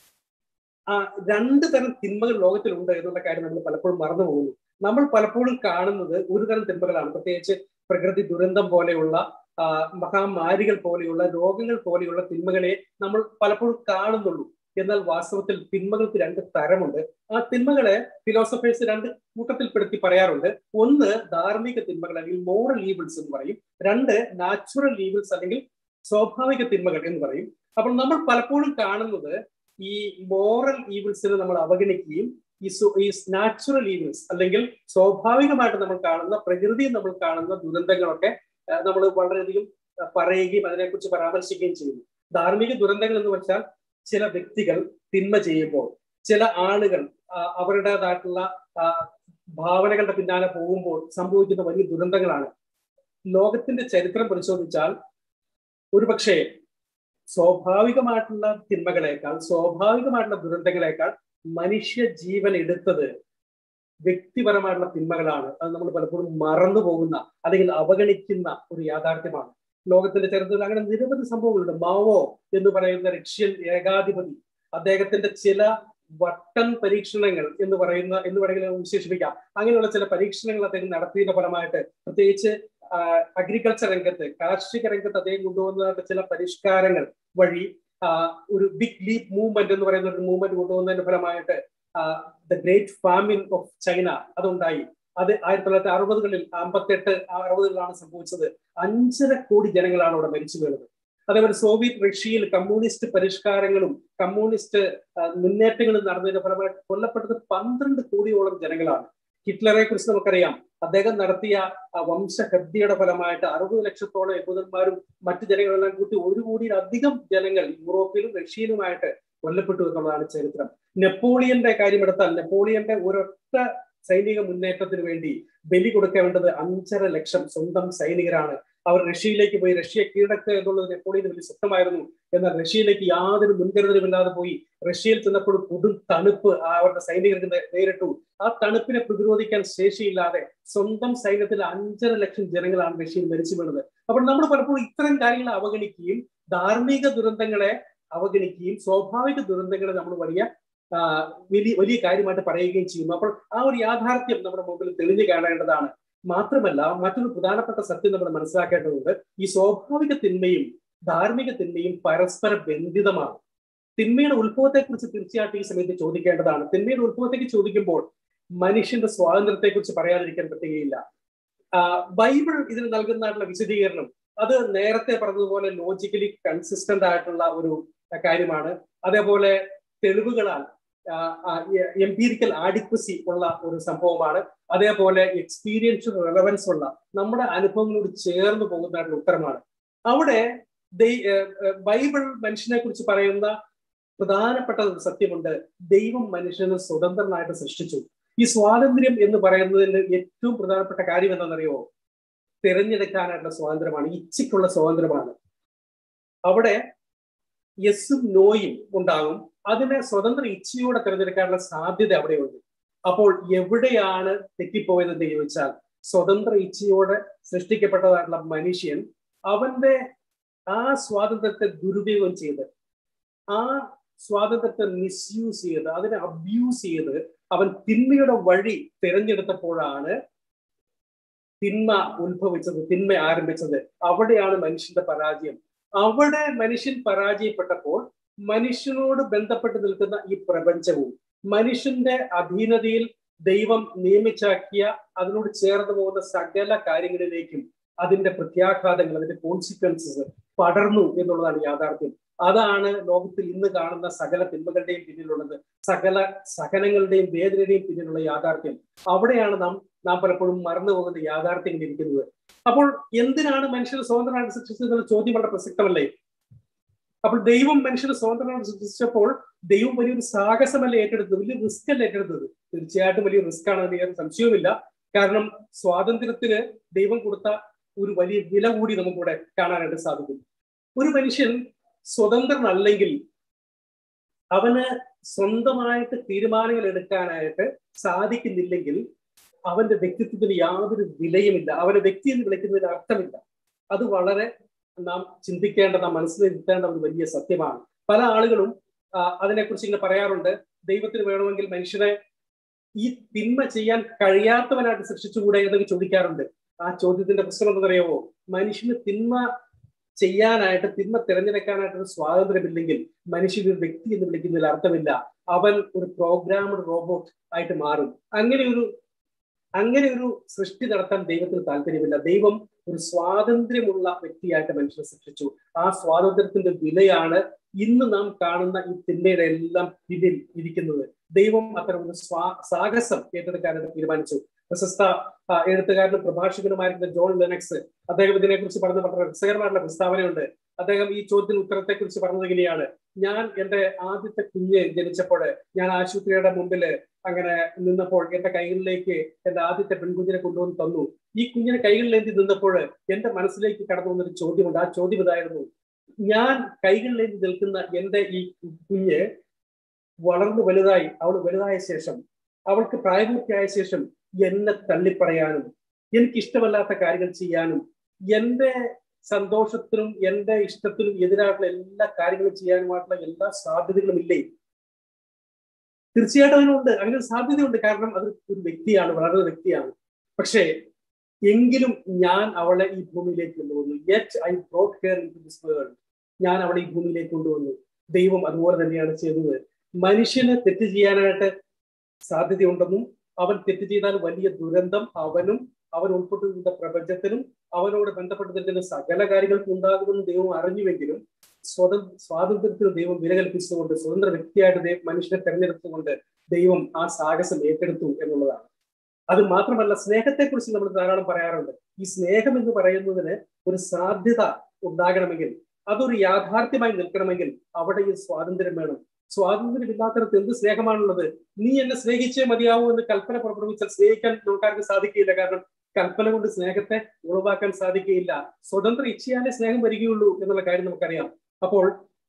ആ രണ്ട് തരം തിന്മകൾ ലോകത്തിലുണ്ട് എന്നുള്ള കാര്യം നമ്മൾ പലപ്പോഴും മറന്നു പോകുന്നു നമ്മൾ പലപ്പോഴും കാണുന്നത് ഒരു തരം തിന്മകളാണ് പ്രത്യേകിച്ച് പ്രകൃതി ദുരന്തം പോലെയുള്ള മഹാമാരികൾ പോലെയുള്ള രോഗങ്ങൾ പോലെയുള്ള തിന്മകളെ നമ്മൾ പലപ്പോഴും കാണുന്നുള്ളൂ എന്നാൽ വാസ്തവത്തിൽ തിന്മകൾക്ക് രണ്ട് തരമുണ്ട് ആ തിന്മകളെ ഫിലോസഫേഴ്സ് രണ്ട് കൂട്ടത്തിൽപ്പെടുത്തി പറയാറുണ്ട് ഒന്ന് ധാർമ്മിക തിന്മകൾ അല്ലെങ്കിൽ മോറൽ ഈവിൾസ് എന്ന് പറയും രണ്ട് നാച്ചുറൽ ഈവിൾസ് അല്ലെങ്കിൽ സ്വാഭാവിക തിന്മകൾ എന്ന് പറയും അപ്പോൾ നമ്മൾ പലപ്പോഴും കാണുന്നത് ഈ മോറൽ ഈവിൾസിനെ നമ്മൾ അവഗണിക്കുകയും ഈ ഈ നാച്ചുറൽ ഈവിൾസ് അല്ലെങ്കിൽ സ്വാഭാവികമായിട്ട് നമ്മൾ കാണുന്ന പ്രകൃതിയിൽ നമ്മൾ കാണുന്ന ദുരന്തങ്ങളൊക്കെ നമ്മൾ വളരെയധികം പറയുകയും അതിനെക്കുറിച്ച് പരാമർശിക്കുകയും ചെയ്യുന്നു ധാർമ്മിക ദുരന്തങ്ങൾ എന്ന് വെച്ചാൽ ചില വ്യക്തികൾ തിന്മ ചെയ്യുമ്പോൾ ചില ആളുകൾ അവരുടേതായിട്ടുള്ള ഭാവനകളുടെ പിന്നാലെ പോകുമ്പോൾ സംഭവിക്കുന്ന വലിയ ദുരന്തങ്ങളാണ് ലോകത്തിന്റെ ചരിത്രം പരിശോധിച്ചാൽ ഒരുപക്ഷെ സ്വാഭാവികമായിട്ടുള്ള തിന്മകളെക്കാൾ സ്വാഭാവികമായിട്ടുള്ള ദുരന്തങ്ങളെക്കാൾ മനുഷ്യ ജീവൻ എടുത്തത് വ്യക്തിപരമായിട്ടുള്ള തിന്മകളാണ് അത് നമ്മൾ പലപ്പോഴും മറന്നു പോകുന്ന അല്ലെങ്കിൽ അവഗണിക്കുന്ന ഒരു യാഥാർത്ഥ്യമാണ് ലോകത്തിന്റെ ചരിത്രത്തിൽ അങ്ങനെ നിരവധി സംഭവങ്ങളുണ്ട് മാവോ എന്ന് പറയുന്ന റഷ്യൻ ഏകാധിപതി അദ്ദേഹത്തിന്റെ ചില വട്ടൻ പരീക്ഷണങ്ങൾ എന്ന് പറയുന്ന എന്ന് വേണമെങ്കിൽ വിശേഷിപ്പിക്കാം അങ്ങനെയുള്ള ചില പരീക്ഷണങ്ങൾ അദ്ദേഹം നടത്തിയതിന്റെ ഫലമായിട്ട് പ്രത്യേകിച്ച് അഗ്രികൾച്ചർ രംഗത്ത് കാർഷിക രംഗത്ത് അദ്ദേഹം കൊണ്ടുവന്ന ചില പരിഷ്കാരങ്ങൾ വഴി ഒരു ബിഗ് ലീപ് മൂവ്മെന്റ് എന്ന് പറയുന്ന ഒരു മൂവ്മെന്റ് കൊണ്ടുവന്നതിന്റെ ഫലമായിട്ട് the great famine of China അതുണ്ടായി അത് ആയിരത്തി തൊള്ളായിരത്തി അറുപതുകളിൽ അമ്പത്തെട്ട് അറുപതുകളിലാണ് സംഭവിച്ചത് അഞ്ചര കോടി ജനങ്ങളാണ് അവിടെ മരിച്ചു വീണത് അതേപോലെ സോവിയറ്റ് റഷ്യയിൽ കമ്മ്യൂണിസ്റ്റ് പരിഷ്കാരങ്ങളും കമ്മ്യൂണിസ്റ്റ് മുന്നേറ്റങ്ങളും നടന്നതിന്റെ ഫലമായിട്ട് കൊല്ലപ്പെട്ടത് പന്ത്രണ്ട് കോടിയോളം ജനങ്ങളാണ് ഹിറ്റ്ലറെ കുറിച്ച് നമുക്കറിയാം അദ്ദേഹം നടത്തിയ വംശഹത്യയുടെ ഫലമായിട്ട് അറുപത് ലക്ഷത്തോളം യഹൂദന്മാരും മറ്റു ജനങ്ങളെല്ലാം കൂട്ടി ഒരു കോടിയിലധികം ജനങ്ങൾ യൂറോപ്പിലും റഷ്യയിലുമായിട്ട് കൊല്ലപ്പെട്ടു എന്നുള്ളതാണ് ചരിത്രം നെപ്പോളിയന്റെ കാര്യമെടുത്താൽ നെപ്പോളിയന്റെ ഒരൊറ്റ സൈനിക മുന്നേറ്റത്തിന് വേണ്ടി ബലി കൊടുക്കേണ്ടത് അഞ്ചര ലക്ഷം സ്വന്തം സൈനികരാണ് അവർ റഷ്യയിലേക്ക് പോയി റഷ്യ കീഴടക്കുക എന്നുള്ളത് നെപ്പോളിയന് വലിയ സ്വപ്നമായിരുന്നു എന്നാൽ റഷ്യയിലേക്ക് യാതൊരു മുൻകരുതലുമില്ലാതെ പോയി റഷ്യയിൽ ചെന്നപ്പോൾ കൊടും തണുപ്പ് അവരുടെ സൈനികർക്ക് നേരിട്ടു ആ തണുപ്പിനെ പ്രതിരോധിക്കാൻ ശേഷിയില്ലാതെ സ്വന്തം സൈന്യത്തിൽ അഞ്ചര ലക്ഷം ജനങ്ങളാണ് റഷ്യയിൽ മരിച്ചു വീണത് അപ്പോൾ നമ്മൾ പലപ്പോഴും ഇത്തരം കാര്യങ്ങളെ അവഗണിക്കുകയും ധാർമ്മിക ദുരന്തങ്ങളെ അവഗണിക്കുകയും സ്വാഭാവിക ദുരന്തങ്ങളെ നമ്മൾ വലിയ വലിയ വലിയ കാര്യമായിട്ട് പറയുകയും ചെയ്യുന്നു അപ്പോൾ ആ ഒരു യാഥാർത്ഥ്യം നമ്മുടെ മുമ്പിൽ തെളിഞ്ഞു കാണേണ്ടതാണ് മാത്രമല്ല മറ്റൊരു പ്രധാനപ്പെട്ട സത്യം നമ്മൾ മനസ്സിലാക്കേണ്ടതുണ്ട് ഈ സ്വാഭാവിക തിന്മയും ധാർമ്മിക തിന്മയും പരസ്പര ബന്ധിതമാണ് തിന്മയുടെ ഉത്ഭവത്തെക്കുറിച്ച് തീർച്ചയായിട്ടും ഈ സമയത്ത് ചോദിക്കേണ്ടതാണ് തിന്മയുടെ ഉത്ഭവത്തേക്ക് ചോദിക്കുമ്പോൾ മനുഷ്യന്റെ സ്വാതന്ത്ര്യത്തെക്കുറിച്ച് പറയാതിരിക്കാൻ പറ്റുകയില്ല ബൈബിൾ ഇതിന് നൽകുന്നതായിട്ടുള്ള വിശദീകരണം അത് നേരത്തെ പറഞ്ഞതുപോലെ ലോജിക്കലി കൺസിസ്റ്റന്റ് ആയിട്ടുള്ള ഒരു കാര്യമാണ് അതേപോലെ തെളിവുകളാൽ എംപീരിക്കൽ ആഡിക്വസി ഉള്ള ഒരു സംഭവമാണ് അതേപോലെ എക്സ്പീരിയൻഷ്യൽ റെലവൻസ് ഉള്ള നമ്മുടെ അനുഭവങ്ങളോട് ചേർന്ന് പോകുന്നതായിട്ടുള്ള ഉത്തരമാണ് അവിടെ ബൈബിൾ മനുഷ്യനെ കുറിച്ച് പറയുന്ന പ്രധാനപ്പെട്ട ഒരു സത്യമുണ്ട് ദൈവം മനുഷ്യനെ സ്വതന്ത്രനായിട്ട് സൃഷ്ടിച്ചു ഈ സ്വാതന്ത്ര്യം എന്ന് പറയുന്നതിന് ഏറ്റവും പ്രധാനപ്പെട്ട കാര്യം എന്താണെന്നറിയോ തിരഞ്ഞെടുക്കാനായിട്ടുള്ള സ്വാതന്ത്ര്യമാണ് ഇച്ഛയ്ക്കുള്ള സ്വാതന്ത്ര്യമാണ് അവിടെ യെസും നോയും ഉണ്ടാകും അതിനെ സ്വതന്ത്ര ഇച്ഛയോടെ തിരഞ്ഞെടുക്കാനുള്ള സാധ്യത അവിടെയുണ്ട് അപ്പോൾ എവിടെയാണ് തെറ്റിപ്പോയതെന്ന് ചോദിച്ചാൽ സ്വതന്ത്ര ഇച്ഛയോടെ സൃഷ്ടിക്കപ്പെട്ടതായിട്ടുള്ള മനുഷ്യൻ അവന്റെ ആ സ്വാതന്ത്ര്യത്തെ ദുരുപയോഗം ചെയ്ത് ആ സ്വാതന്ത്ര്യത്തെ മിസ്യൂസ് ചെയ്ത് അതിനെ അബ്യൂസ് ചെയ്ത് അവൻ തിന്മയുടെ വഴി തിരഞ്ഞെടുത്തപ്പോഴാണ് തിന്മ ഉത്ഭവിച്ചത് തിന്മ ആരംഭിച്ചത് അവിടെയാണ് മനുഷ്യന്റെ പരാജയം അവിടെ മനുഷ്യൻ പരാജയപ്പെട്ടപ്പോൾ മനുഷ്യനോട് ബന്ധപ്പെട്ട് നിൽക്കുന്ന ഈ പ്രപഞ്ചവും മനുഷ്യന്റെ അധീനതയിൽ ദൈവം നിയമിച്ചാക്കിയ അതിനോട് ചേർന്ന് പോകുന്ന സകല കാര്യങ്ങളിലേക്കും അതിന്റെ പ്രത്യാഘാതങ്ങൾ അതിന്റെ കോൺസിക്വൻസസ് പടർന്നു എന്നുള്ളതാണ് യാഥാർത്ഥ്യം അതാണ് ലോകത്തിൽ ഇന്ന് കാണുന്ന സകല തിന്മകളുടെയും പിന്നിലുള്ളത് സകല സഹനങ്ങളുടെയും വേദനയുടെയും പിന്നിലുള്ള യാഥാർത്ഥ്യം അവിടെയാണ് നാം നാം പലപ്പോഴും മറന്നു പോകുന്ന യാഥാർത്ഥ്യങ്ങൾ ഇരിക്കുന്നത് അപ്പോൾ എന്തിനാണ് മനുഷ്യർ സ്വതന്ത്രമായിട്ട് സൃഷ്ടിച്ചത് ചോദ്യം വളരെ പ്രസക്തമല്ലേ അപ്പോൾ ദൈവം മനുഷ്യന് സ്വതന്ത്രമായിട്ട് സൃഷ്ടിച്ചപ്പോൾ ദൈവം വലിയൊരു സാഹസമല്ല ഏറ്റെടുത്തത് വലിയ റിസ്ക് അല്ല ഏറ്റെടുത്തത് തീർച്ചയായിട്ടും വലിയ റിസ്ക് ആണെന്ന് ഞാൻ സംശയവുമില്ല കാരണം സ്വാതന്ത്ര്യത്തിന് ദൈവം കൊടുത്ത ഒരു വലിയ വില കൂടി നമുക്കിവിടെ കാണാനായിട്ട് സാധിക്കും ഒരു മനുഷ്യൻ സ്വതന്ത്രനല്ലെങ്കിൽ അവന് സ്വന്തമായിട്ട് തീരുമാനങ്ങൾ എടുക്കാനായിട്ട് സാധിക്കുന്നില്ലെങ്കിൽ അവന്റെ വ്യക്തിത്വത്തിന് യാതൊരു വിലയുമില്ല അവന്റെ വ്യക്തി എന്ന് വിളിക്കുന്നതിന് അർത്ഥമില്ല അത് വളരെ നാം ചിന്തിക്കേണ്ട നാം മനസ്സിലിരുത്തേണ്ട ഒരു വലിയ സത്യമാണ് പല ആളുകളും അതിനെക്കുറിച്ച് ഇങ്ങനെ പറയാറുണ്ട് ദൈവത്തിന് വേണമെങ്കിൽ മനുഷ്യനെ ഈ തിന്മ ചെയ്യാൻ കഴിയാത്തവനായിട്ട് സൃഷ്ടിച്ചുകൂടെ എന്നൊക്കെ ചോദിക്കാറുണ്ട് ആ ചോദ്യത്തിന്റെ പ്രശ്നം എന്താണെന്നറിയാമോ മനുഷ്യന് തിന്മ ചെയ്യാനായിട്ട് തിന്മ തിരഞ്ഞെടുക്കാനായിട്ട് ഒരു സ്വാതന്ത്ര്യമില്ലെങ്കിൽ മനുഷ്യൻ ഒരു വ്യക്തി എന്ന് വിളിക്കുന്നതിൽ അർത്ഥമില്ല അവൻ ഒരു പ്രോഗ്രാമഡ് റോബോട്ട് ആയിട്ട് മാറും അങ്ങനെ ഒരു അങ്ങനെ ഒരു സൃഷ്ടി നടത്താൻ ദൈവത്തിന് താല്പര്യമില്ല ദൈവം ഒരു സ്വാതന്ത്ര്യമുള്ള വ്യക്തിയായിട്ട് മനുഷ്യനെ സൃഷ്ടിച്ചു ആ സ്വാതന്ത്ര്യത്തിന്റെ വിലയാണ് ഇന്ന് നാം കാണുന്ന ഈ തിന്മയുടെ എല്ലാം പിന്നിൽ ഇരിക്കുന്നത് ദൈവം അത്തരം ഒരു സ്വാ സാഹസം ഏറ്റെടുക്കാനായിട്ട് തീരുമാനിച്ചു പ്രശസ്ത എഴുത്തുകാരനും പ്രഭാഷകനുമായിരുന്ന ജോൺ ലെനക്സ് അദ്ദേഹം ഇതിനെ കുറിച്ച് പറഞ്ഞ വളരെ രസകരമായിട്ടുള്ള പ്രസ്താവനയുണ്ട് അദ്ദേഹം ഈ ചോദ്യത്തിന് ഉത്തരത്തെ കുറിച്ച് പറഞ്ഞത് ഇങ്ങനെയാണ് ഞാൻ എന്റെ ആദ്യത്തെ കുഞ്ഞ് ജനിച്ചപ്പോൾ ഞാൻ ആശുപത്രിയുടെ മുമ്പിൽ അങ്ങനെ നിന്നപ്പോൾ എന്റെ കൈകളിലേക്ക് എന്റെ ആദ്യത്തെ പെൺകുഞ്ഞിനെ കൊണ്ടുവന്ന് തന്നു ഈ കുഞ്ഞിനെ കൈകളിലേന്തി നിന്നപ്പോൾ എന്റെ മനസ്സിലേക്ക് കടന്നു വന്നൊരു ചോദ്യമുണ്ട് ആ ചോദ്യം ഇതായിരുന്നു ഞാൻ കൈകളിലേന്തി നിൽക്കുന്ന എന്റെ ഈ കുഞ്ഞ് വളർന്നു വലുതായി അവൾ വലുതായ ശേഷം അവൾക്ക് പ്രായപൂർത്തിയായ ശേഷം എന്നെ തള്ളിപ്പറയാനും എനിക്ക് ഇഷ്ടമല്ലാത്ത കാര്യങ്ങൾ ചെയ്യാനും എന്റെ സന്തോഷത്തിനും എന്റെ ഇഷ്ടത്തിനും എതിരായിട്ടുള്ള എല്ലാ കാര്യങ്ങളും ചെയ്യാനുമായിട്ടുള്ള എല്ലാ സാധ്യതകളും ഇല്ലേ തീർച്ചയായിട്ടും അതിനുണ്ട് അങ്ങനെ സാധ്യതയുണ്ട് കാരണം അത് ഒരു വ്യക്തിയാണ് വളർന്ന വ്യക്തിയാണ് പക്ഷേ എങ്കിലും ഞാൻ അവളെ ഈ ഭൂമിയിലേക്ക് കൊണ്ടുവന്നു yet I brought care into this world ഞാൻ അവളെ ഈ ഭൂമിയിലേക്ക് കൊണ്ടുവന്നു ദൈവം അതുപോലെ തന്നെയാണ് ചെയ്തത് മനുഷ്യന് തെറ്റ് ചെയ്യാനായിട്ട് സാധ്യതയുണ്ടെന്നും അവൻ തെറ്റ് ചെയ്താൽ വലിയ ദുരന്തം അവനും അവൻ ഉൾപ്പെട്ടിരുന്ന പ്രപഞ്ചത്തിനും അവനോട് ബന്ധപ്പെട്ട് നിൽക്കുന്ന സകല കാര്യങ്ങൾക്കും ഉണ്ടാകുമെന്ന് ദൈവം അറിഞ്ഞുവെങ്കിലും സ്വതന്ത്ര സ്വാതന്ത്ര്യത്തിന് ദൈവം വില കൽപ്പിച്ചുകൊണ്ട് സ്വതന്ത്ര വ്യക്തിയായിട്ട് ദൈവം മനുഷ്യനെ തെരഞ്ഞെടുത്തുകൊണ്ട് ദൈവം ആ സാഹസം ഏറ്റെടുത്തു എന്നുള്ളതാണ് അത് മാത്രമല്ല സ്നേഹത്തെക്കുറിച്ച് നമ്മൾ ധാരാളം പറയാറുണ്ട് ഈ സ്നേഹം എന്ന് പറയുന്നതിന് ഒരു സാധ്യത ഉണ്ടാകണമെങ്കിൽ അതൊരു യാഥാർത്ഥ്യമായി നിൽക്കണമെങ്കിൽ അവിടെ ഈ സ്വാതന്ത്ര്യം വേണം സ്വാതന്ത്ര്യമില്ലാത്തടത്ത് എന്ത് സ്നേഹമാണുള്ളത് നീ എന്നെ സ്നേഹിച്ചേ മതിയാവൂ എന്ന് കൽപ്പന പുറപ്പെടുവിച്ചാൽ സ്നേഹിക്കാൻ നമുക്കാർക്ക് സാധിക്കില്ല കാരണം കൽപ്പന കൊണ്ട് സ്നേഹത്തെ ഉളവാക്കാൻ സാധിക്കുകയില്ല സ്വതന്ത്ര ഇച്ഛയാലേ സ്നേഹം വരികയുള്ളൂ എന്നുള്ള കാര്യം നമുക്കറിയാം അപ്പോൾ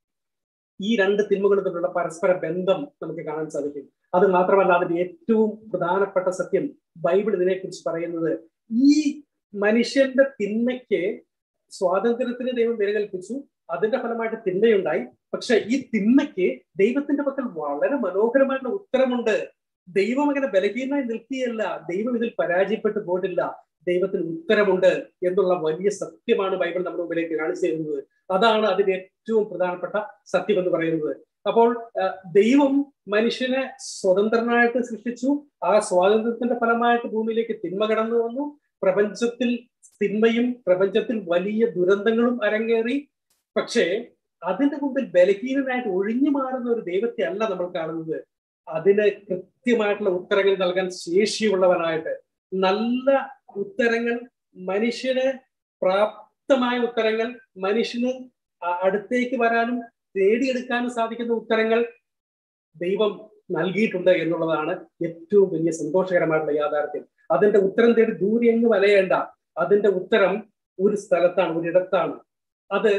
ഈ രണ്ട് തിന്മകളും തമ്മിലുള്ള പരസ്പര ബന്ധം നമുക്ക് കാണാൻ സാധിക്കും അത് മാത്രമല്ല അതിന്റെ ഏറ്റവും പ്രധാനപ്പെട്ട സത്യം ബൈബിൾ ഇതിനെക്കുറിച്ച് പറയുന്നത് ഈ മനുഷ്യന്റെ തിന്മയ്ക്ക് സ്വാതന്ത്ര്യത്തിന് ദൈവം വില കൽപ്പിച്ചു അതിന്റെ ഫലമായിട്ട് തിന്മയുണ്ടായി പക്ഷെ ഈ തിന്മയ്ക്ക് ദൈവത്തിന്റെ പക്കൽ വളരെ മനോഹരമായിട്ടുള്ള ഉത്തരമുണ്ട് ദൈവം അങ്ങനെ ബലഹീനമായി നിൽക്കുകയല്ല ദൈവം ഇതിൽ പരാജയപ്പെട്ടു പോയിട്ടില്ല ദൈവത്തിന് ഉത്തരമുണ്ട് എന്നുള്ള വലിയ സത്യമാണ് ബൈബിൾ നമ്മുടെ മുമ്പിലേക്ക് കാണിച്ചു തരുന്നത് അതാണ് അതിന്റെ ഏറ്റവും പ്രധാനപ്പെട്ട സത്യം എന്ന് പറയുന്നത് അപ്പോൾ ദൈവം മനുഷ്യനെ സ്വതന്ത്രനായിട്ട് സൃഷ്ടിച്ചു ആ സ്വാതന്ത്ര്യത്തിന്റെ ഫലമായിട്ട് ഭൂമിയിലേക്ക് തിന്മ കടന്നു വന്നു പ്രപഞ്ചത്തിൽ തിന്മയും പ്രപഞ്ചത്തിൽ വലിയ ദുരന്തങ്ങളും അരങ്ങേറി പക്ഷേ അതിന്റെ മുമ്പിൽ ബലഹീനനായിട്ട് ഒഴിഞ്ഞു മാറുന്ന ഒരു ദൈവത്തെ അല്ല നമ്മൾ കാണുന്നത് അതിന് കൃത്യമായിട്ടുള്ള ഉത്തരങ്ങൾ നൽകാൻ ശേഷിയുള്ളവനായിട്ട് നല്ല ഉത്തരങ്ങൾ മനുഷ്യന് പ്രാപ്തമായ ഉത്തരങ്ങൾ മനുഷ്യന് അടുത്തേക്ക് വരാനും നേടിയെടുക്കാനും സാധിക്കുന്ന ഉത്തരങ്ങൾ ദൈവം നൽകിയിട്ടുണ്ട് എന്നുള്ളതാണ് ഏറ്റവും വലിയ സന്തോഷകരമായിട്ടുള്ള യാഥാർത്ഥ്യം അതിന്റെ ഉത്തരം തേടി ദൂരെ എങ്ങ് വലയേണ്ട അതിന്റെ ഉത്തരം ഒരു സ്ഥലത്താണ് ഒരിടത്താണ് അത്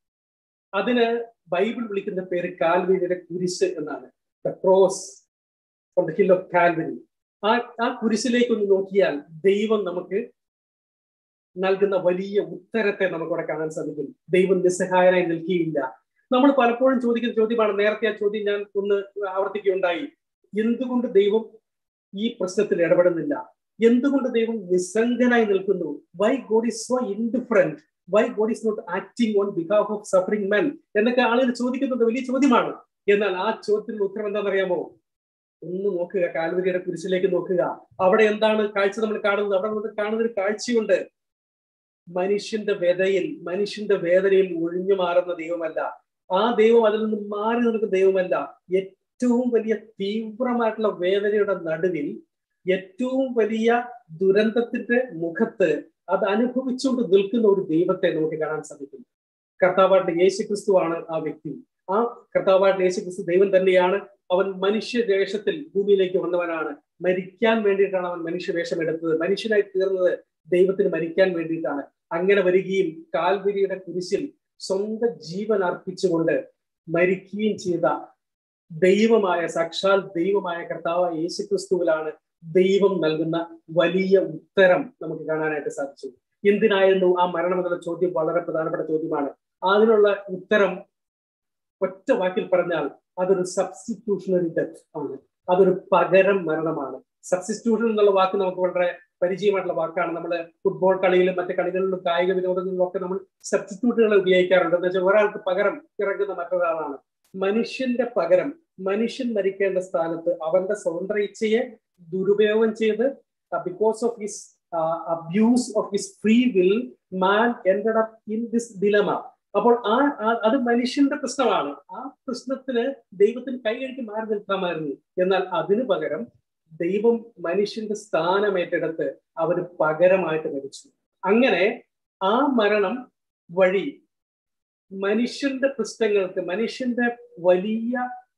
അതിന് ബൈബിൾ വിളിക്കുന്ന പേര് കാൽവിനിയുടെ കുരിശ് എന്നാണ് the cross from the hill of കാൽവിനി ആ ആ കുരിശിലേക്ക് ഒന്ന് നോക്കിയാൽ ദൈവം നമുക്ക് നൽകുന്ന വലിയ ഉത്തരത്തെ നമുക്കവിടെ കാണാൻ സാധിക്കും ദൈവം നിസ്സഹായനായി നിൽക്കുകയില്ല നമ്മൾ പലപ്പോഴും ചോദിക്കുന്ന ചോദ്യമാണ് നേരത്തെ ആ ചോദ്യം ഞാൻ ഒന്ന് ആവർത്തിക്കുകയുണ്ടായി എന്തുകൊണ്ട് ദൈവം ഈ പ്രശ്നത്തിൽ ഇടപെടുന്നില്ല എന്തുകൊണ്ട് ദൈവം നിസ്സംഗനായി നിൽക്കുന്നു why God is so indifferent why God is not acting on behalf of suffering men എന്നൊക്കെ ആളുകൾ ചോദിക്കുന്നത് വലിയ ചോദ്യമാണ് എന്നാൽ ആ ചോദ്യത്തിന് ഉത്തരം എന്താണെന്നറിയാമോ ഒന്ന് നോക്കുക കാൽവരിയുടെ കുരിശിലേക്ക് നോക്കുക അവിടെ എന്താണ് കാഴ്ച നമ്മൾ കാണുന്നത് അവിടെ നമ്മൾ കാണുന്ന ഒരു കാഴ്ചയുണ്ട് മനുഷ്യന്റെ വ്യതയിൽ മനുഷ്യന്റെ വേദനയിൽ ഒഴിഞ്ഞു മാറുന്ന ദൈവമല്ല ആ ദൈവം അതിൽ നിന്ന് മാറി നിൽക്കുന്ന ദൈവമല്ല ഏറ്റവും വലിയ തീവ്രമായിട്ടുള്ള വേദനയുടെ നടുവിൽ ഏറ്റവും വലിയ ദുരന്തത്തിന്റെ മുഖത്ത് അത് അനുഭവിച്ചുകൊണ്ട് നിൽക്കുന്ന ഒരു ദൈവത്തെ നമുക്ക് കാണാൻ സാധിക്കും കർത്താവായിട്ട് യേശു ക്രിസ്തുവാണ് ആ വ്യക്തി ആ കർത്താവായിട്ട് യേശു ക്രിസ്തു ദൈവം തന്നെയാണ് അവൻ മനുഷ്യവേഷത്തിൽ ഭൂമിയിലേക്ക് വന്നവനാണ് മരിക്കാൻ വേണ്ടിയിട്ടാണ് അവൻ മനുഷ്യവേഷം എടുത്തത് മനുഷ്യനായി തീർന്നത് ദൈവത്തിന് മരിക്കാൻ വേണ്ടിയിട്ടാണ് അങ്ങനെ വരികയും കാൽവരിയുടെ കുരിശിൽ സ്വന്തം ജീവൻ അർപ്പിച്ചുകൊണ്ട് മരിക്കുകയും ചെയ്ത ദൈവമായ സാക്ഷാൽ ദൈവമായ കർത്താവ് യേശു ക്രിസ്തുവിലാണ് ദൈവം നൽകുന്ന വലിയ ഉത്തരം നമുക്ക് കാണാനായിട്ട് സാധിച്ചു എന്തിനായിരുന്നു ആ മരണം എന്നുള്ള ചോദ്യം വളരെ പ്രധാനപ്പെട്ട ചോദ്യമാണ് അതിനുള്ള ഉത്തരം ഒറ്റ വാക്കിൽ പറഞ്ഞാൽ അതൊരു സബ്സ്റ്റിറ്റ്യൂഷണറി ഡെത്ത് ആണ് അതൊരു പകരം മരണമാണ് സബ്സ്റ്റിറ്റ്യൂഷൻ എന്നുള്ള വാക്ക് നമുക്ക് വളരെ പരിചയമായിട്ടുള്ള വാക്കാണ് നമ്മൾ ഫുട്ബോൾ കളിയിലും മറ്റു കളികളിലും കായിക വിനോദങ്ങളിലും ഒക്കെ നമ്മൾ സബ്സ്റ്റിറ്റ്യൂട്ടുകൾ ഉപയോഗിക്കാറുണ്ട് എന്ന് വെച്ചാൽ ഒരാൾക്ക് പകരം ഇറങ്ങുന്ന മറ്റൊരാളാണ് മനുഷ്യന്റെ പകരം മനുഷ്യൻ മരിക്കേണ്ട സ്ഥാനത്ത് അവന്റെ സ്വതന്ത്ര ഇച്ഛയെ ദുരുപയോഗം ചെയ്ത് because of his abuse of his free will man end up in this dilemma അപ്പോൾ ആ അത് മനുഷ്യന്റെ പ്രശ്നമാണ് ആ പ്രശ്നത്തിന് ദൈവത്തിന് കൈകഴുകി മാറി നിൽക്കാമായിരുന്നു എന്നാൽ അതിനു പകരം ദൈവം മനുഷ്യന്റെ സ്ഥാനം ഏറ്റെടുത്ത് അവന് പകരമായിട്ട് മരിച്ചു അങ്ങനെ ആ മരണം വഴി മനുഷ്യന്റെ പ്രശ്നങ്ങൾക്ക് മനുഷ്യന്റെ വലിയ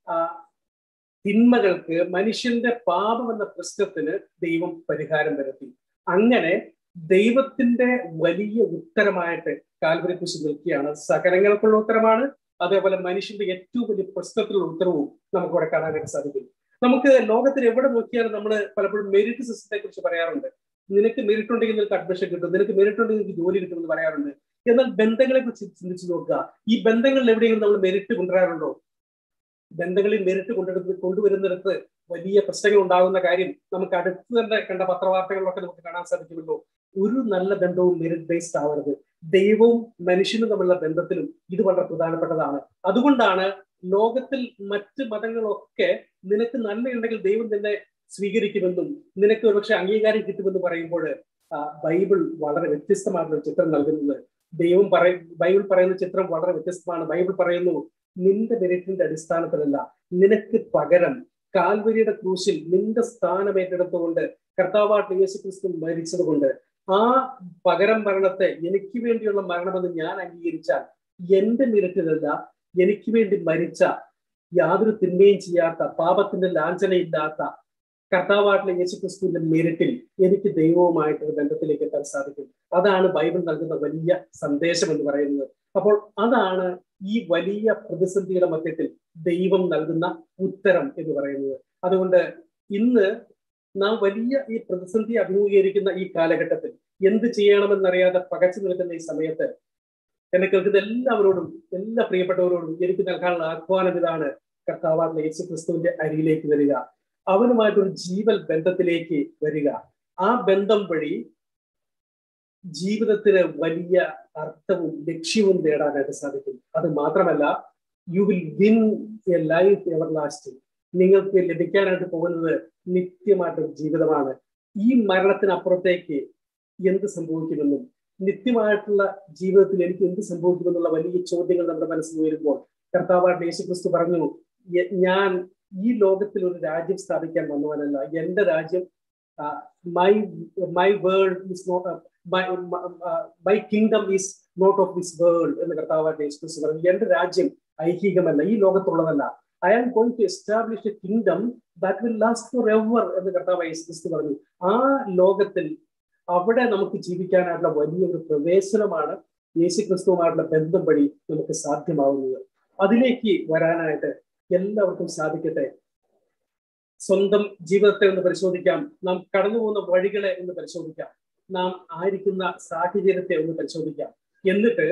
തിന്മകൾക്ക് മനുഷ്യന്റെ പാപം എന്ന പ്രശ്നത്തിന് ദൈവം പരിഹാരം വരുത്തി അങ്ങനെ ദൈവത്തിന്റെ വലിയ ഉത്തരമായിട്ട് കാൽവരി കുശി നിൽക്കുകയാണ് സകലങ്ങൾക്കുള്ള ഉത്തരമാണ് അതേപോലെ മനുഷ്യന്റെ ഏറ്റവും വലിയ പ്രശ്നത്തിലുള്ള ഉത്തരവും നമുക്ക് ഇവിടെ കാണാനായിട്ട് സാധിക്കും നമുക്ക് ലോകത്തിൽ എവിടെ നോക്കിയാലും നമ്മൾ പലപ്പോഴും മെറിറ്റ് സിസ്റ്റത്തെ കുറിച്ച് പറയാറുണ്ട് നിനക്ക് മെറിറ്റ് ഉണ്ടെങ്കിൽ നിനക്ക് അഡ്മിഷൻ കിട്ടും നിനക്ക് മെറിറ്റ് ഉണ്ടെങ്കിൽ നിനക്ക് ജോലി കിട്ടുമെന്ന് പറയാറുണ്ട് എന്നാൽ ബന്ധങ്ങളെ കുറിച്ച് ചിന്തിച്ചു നോക്കുക ഈ ബന്ധങ്ങളിൽ എവിടെയെങ്കിലും നമ്മൾ മെറിറ്റ് കൊണ്ടുവരാറുണ്ടോ ബന്ധങ്ങളിൽ മെറിറ്റ് കൊണ്ടെടുത്ത് കൊണ്ടുവരുന്നിടത്ത് വലിയ പ്രശ്നങ്ങൾ ഉണ്ടാകുന്ന കാര്യം നമുക്ക് അടുത്ത് തന്നെ കണ്ട പത്രവാർത്തകളിലൊക്കെ നമുക്ക് കാണാൻ സാധിക്കുമല്ലോ ഒരു നല്ല ബന്ധവും മെറിറ്റ് ബേസ്ഡ് ആവരുത് ദൈവവും മനുഷ്യനും തമ്മിലുള്ള ബന്ധത്തിലും ഇത് വളരെ പ്രധാനപ്പെട്ടതാണ് അതുകൊണ്ടാണ് ലോകത്തിൽ മറ്റ് മതങ്ങളൊക്കെ നിനക്ക് നന്മയുണ്ടെങ്കിൽ ദൈവം നിന്നെ സ്വീകരിക്കുമെന്നും നിനക്ക് ഒരുപക്ഷെ അംഗീകാരം കിട്ടുമെന്ന് പറയുമ്പോൾ ബൈബിൾ വളരെ വ്യത്യസ്തമായിട്ടുള്ള ചിത്രം നൽകുന്നത് ദൈവം പറയ ബൈബിൾ പറയുന്ന ചിത്രം വളരെ വ്യത്യസ്തമാണ് ബൈബിൾ പറയുന്നു നിന്റെ മെരിറ്റിന്റെ അടിസ്ഥാനത്തിലല്ല നിനക്ക് പകരം കാൽവരിയുടെ ക്രൂശിൽ നിന്റെ സ്ഥാനം ഏറ്റെടുത്തുകൊണ്ട് കർത്താവായിട്ട് യേശു ക്രിസ്തു മരിച്ചത് കൊണ്ട് ആ പകരം മരണത്തെ എനിക്ക് വേണ്ടിയുള്ള മരണമെന്ന് ഞാൻ അംഗീകരിച്ചാൽ എന്റെ മെരിറ്റിലല്ല എനിക്ക് വേണ്ടി മരിച്ച യാതൊരു തിന്മയും ചെയ്യാത്ത പാപത്തിന്റെ ലാഞ്ചനയില്ലാത്ത കർത്താവായിട്ടുള്ള യേശു ക്രിസ്തുവിന്റെ മെരിറ്റിൽ എനിക്ക് ദൈവവുമായിട്ട് ഒരു ബന്ധത്തിലേക്ക് എത്താൻ സാധിക്കും അതാണ് ബൈബിൾ നൽകുന്ന വലിയ സന്ദേശം എന്ന് പറയുന്നത് അപ്പോൾ അതാണ് ഈ വലിയ പ്രതിസന്ധിയുടെ മധ്യത്തിൽ ദൈവം നൽകുന്ന ഉത്തരം എന്ന് പറയുന്നത് അതുകൊണ്ട് ഇന്ന് നാം വലിയ ഈ പ്രതിസന്ധി അഭിമുഖീകരിക്കുന്ന ഈ കാലഘട്ടത്തിൽ എന്ത് ചെയ്യണമെന്നറിയാതെ പകച്ചു നിൽക്കുന്ന ഈ സമയത്ത് എന്നെ കേൾക്കുന്ന എല്ലാവരോടും എല്ലാ പ്രിയപ്പെട്ടവരോടും എനിക്ക് നൽകാനുള്ള ആഹ്വാനം ഇതാണ് കർത്താവാണ് യേശു ക്രിസ്തുവിന്റെ അരിയിലേക്ക് വരിക അവനുമായിട്ടൊരു ജീവൽ ബന്ധത്തിലേക്ക് വരിക ആ ബന്ധം വഴി ജീവിതത്തിന് വലിയ അർത്ഥവും ലക്ഷ്യവും നേടാനായിട്ട് സാധിക്കും അത് മാത്രമല്ല you will win a life everlasting നിങ്ങൾക്ക് ലഭിക്കാനായിട്ട് പോകുന്നത് നിത്യമായിട്ടൊരു ജീവിതമാണ് ഈ മരണത്തിനപ്പുറത്തേക്ക് എന്ത് സംഭവിക്കുമെന്നും നിത്യമായിട്ടുള്ള ജീവിതത്തിൽ എനിക്ക് എന്ത് സംഭവിക്കുമെന്നുള്ള വലിയ ചോദ്യങ്ങൾ നമ്മുടെ മനസ്സിൽ വരുമ്പോൾ കർത്താവായിട്ട് യേശു ക്രിസ്തു പറഞ്ഞു ഞാൻ ഈ ലോകത്തിൽ ഒരു രാജ്യം സ്ഥാപിക്കാൻ വന്നവനല്ല എന്റെ രാജ്യം my my world is not my kingdom is not of this world എന്ന് കർത്താവായിട്ട് യേശു ക്രിസ്തു പറഞ്ഞു എന്റെ രാജ്യം ഐഹികമല്ല ഈ ലോകത്തുള്ളതല്ല I am going to establish a kingdom that will last for ever എന്ന് കർത്താവ് യേശു ക്രിസ്തു പറഞ്ഞു ആ ലോകത്തിൽ അവിടെ നമുക്ക് ജീവിക്കാനായിട്ടുള്ള വലിയൊരു പ്രവേശനമാണ് യേശു ക്രിസ്തുവുമായിട്ടുള്ള ബന്ധം വഴി നമുക്ക് സാധ്യമാവുന്നത് അതിലേക്ക് വരാനായിട്ട് എല്ലാവർക്കും സാധിക്കട്ടെ സ്വന്തം ജീവിതത്തെ ഒന്ന് പരിശോധിക്കാം നാം കടന്നു പോകുന്ന വഴികളെ ഒന്ന് പരിശോധിക്കാം നാം ആയിരിക്കുന്ന സാഹചര്യത്തെ ഒന്ന് പരിശോധിക്കാം എന്നിട്ട്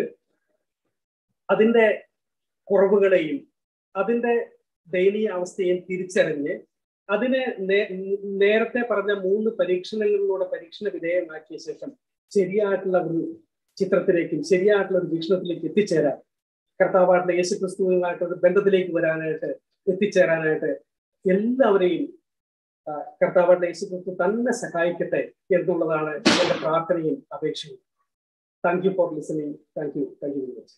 അതിന്റെ കുറവുകളെയും അതിന്റെ ദയനീയ അവസ്ഥയും തിരിച്ചറിഞ്ഞ് അതിനെ നേരത്തെ പറഞ്ഞ മൂന്ന് പരീക്ഷണങ്ങളിലൂടെ പരീക്ഷണ വിധേയമാക്കിയ ശേഷം ശരിയായിട്ടുള്ള ഒരു ചിത്രത്തിലേക്കും ശരിയായിട്ടുള്ള ഒരു വീക്ഷണത്തിലേക്ക് എത്തിച്ചേരാൻ കർത്താവായിട്ടുള്ള യേശു ക്രിസ്തുവുമായിട്ട് ഒരു ബന്ധത്തിലേക്ക് വരാനായിട്ട് എത്തിച്ചേരാനായിട്ട് എല്ലാവരെയും കർത്താവായിട്ടുള്ള യേശു ക്രിസ്തു തന്നെ സഹായിക്കട്ടെ എന്നുള്ളതാണ് എന്റെ പ്രാർത്ഥനയും അപേക്ഷയും thank you for listening thank you thank you very much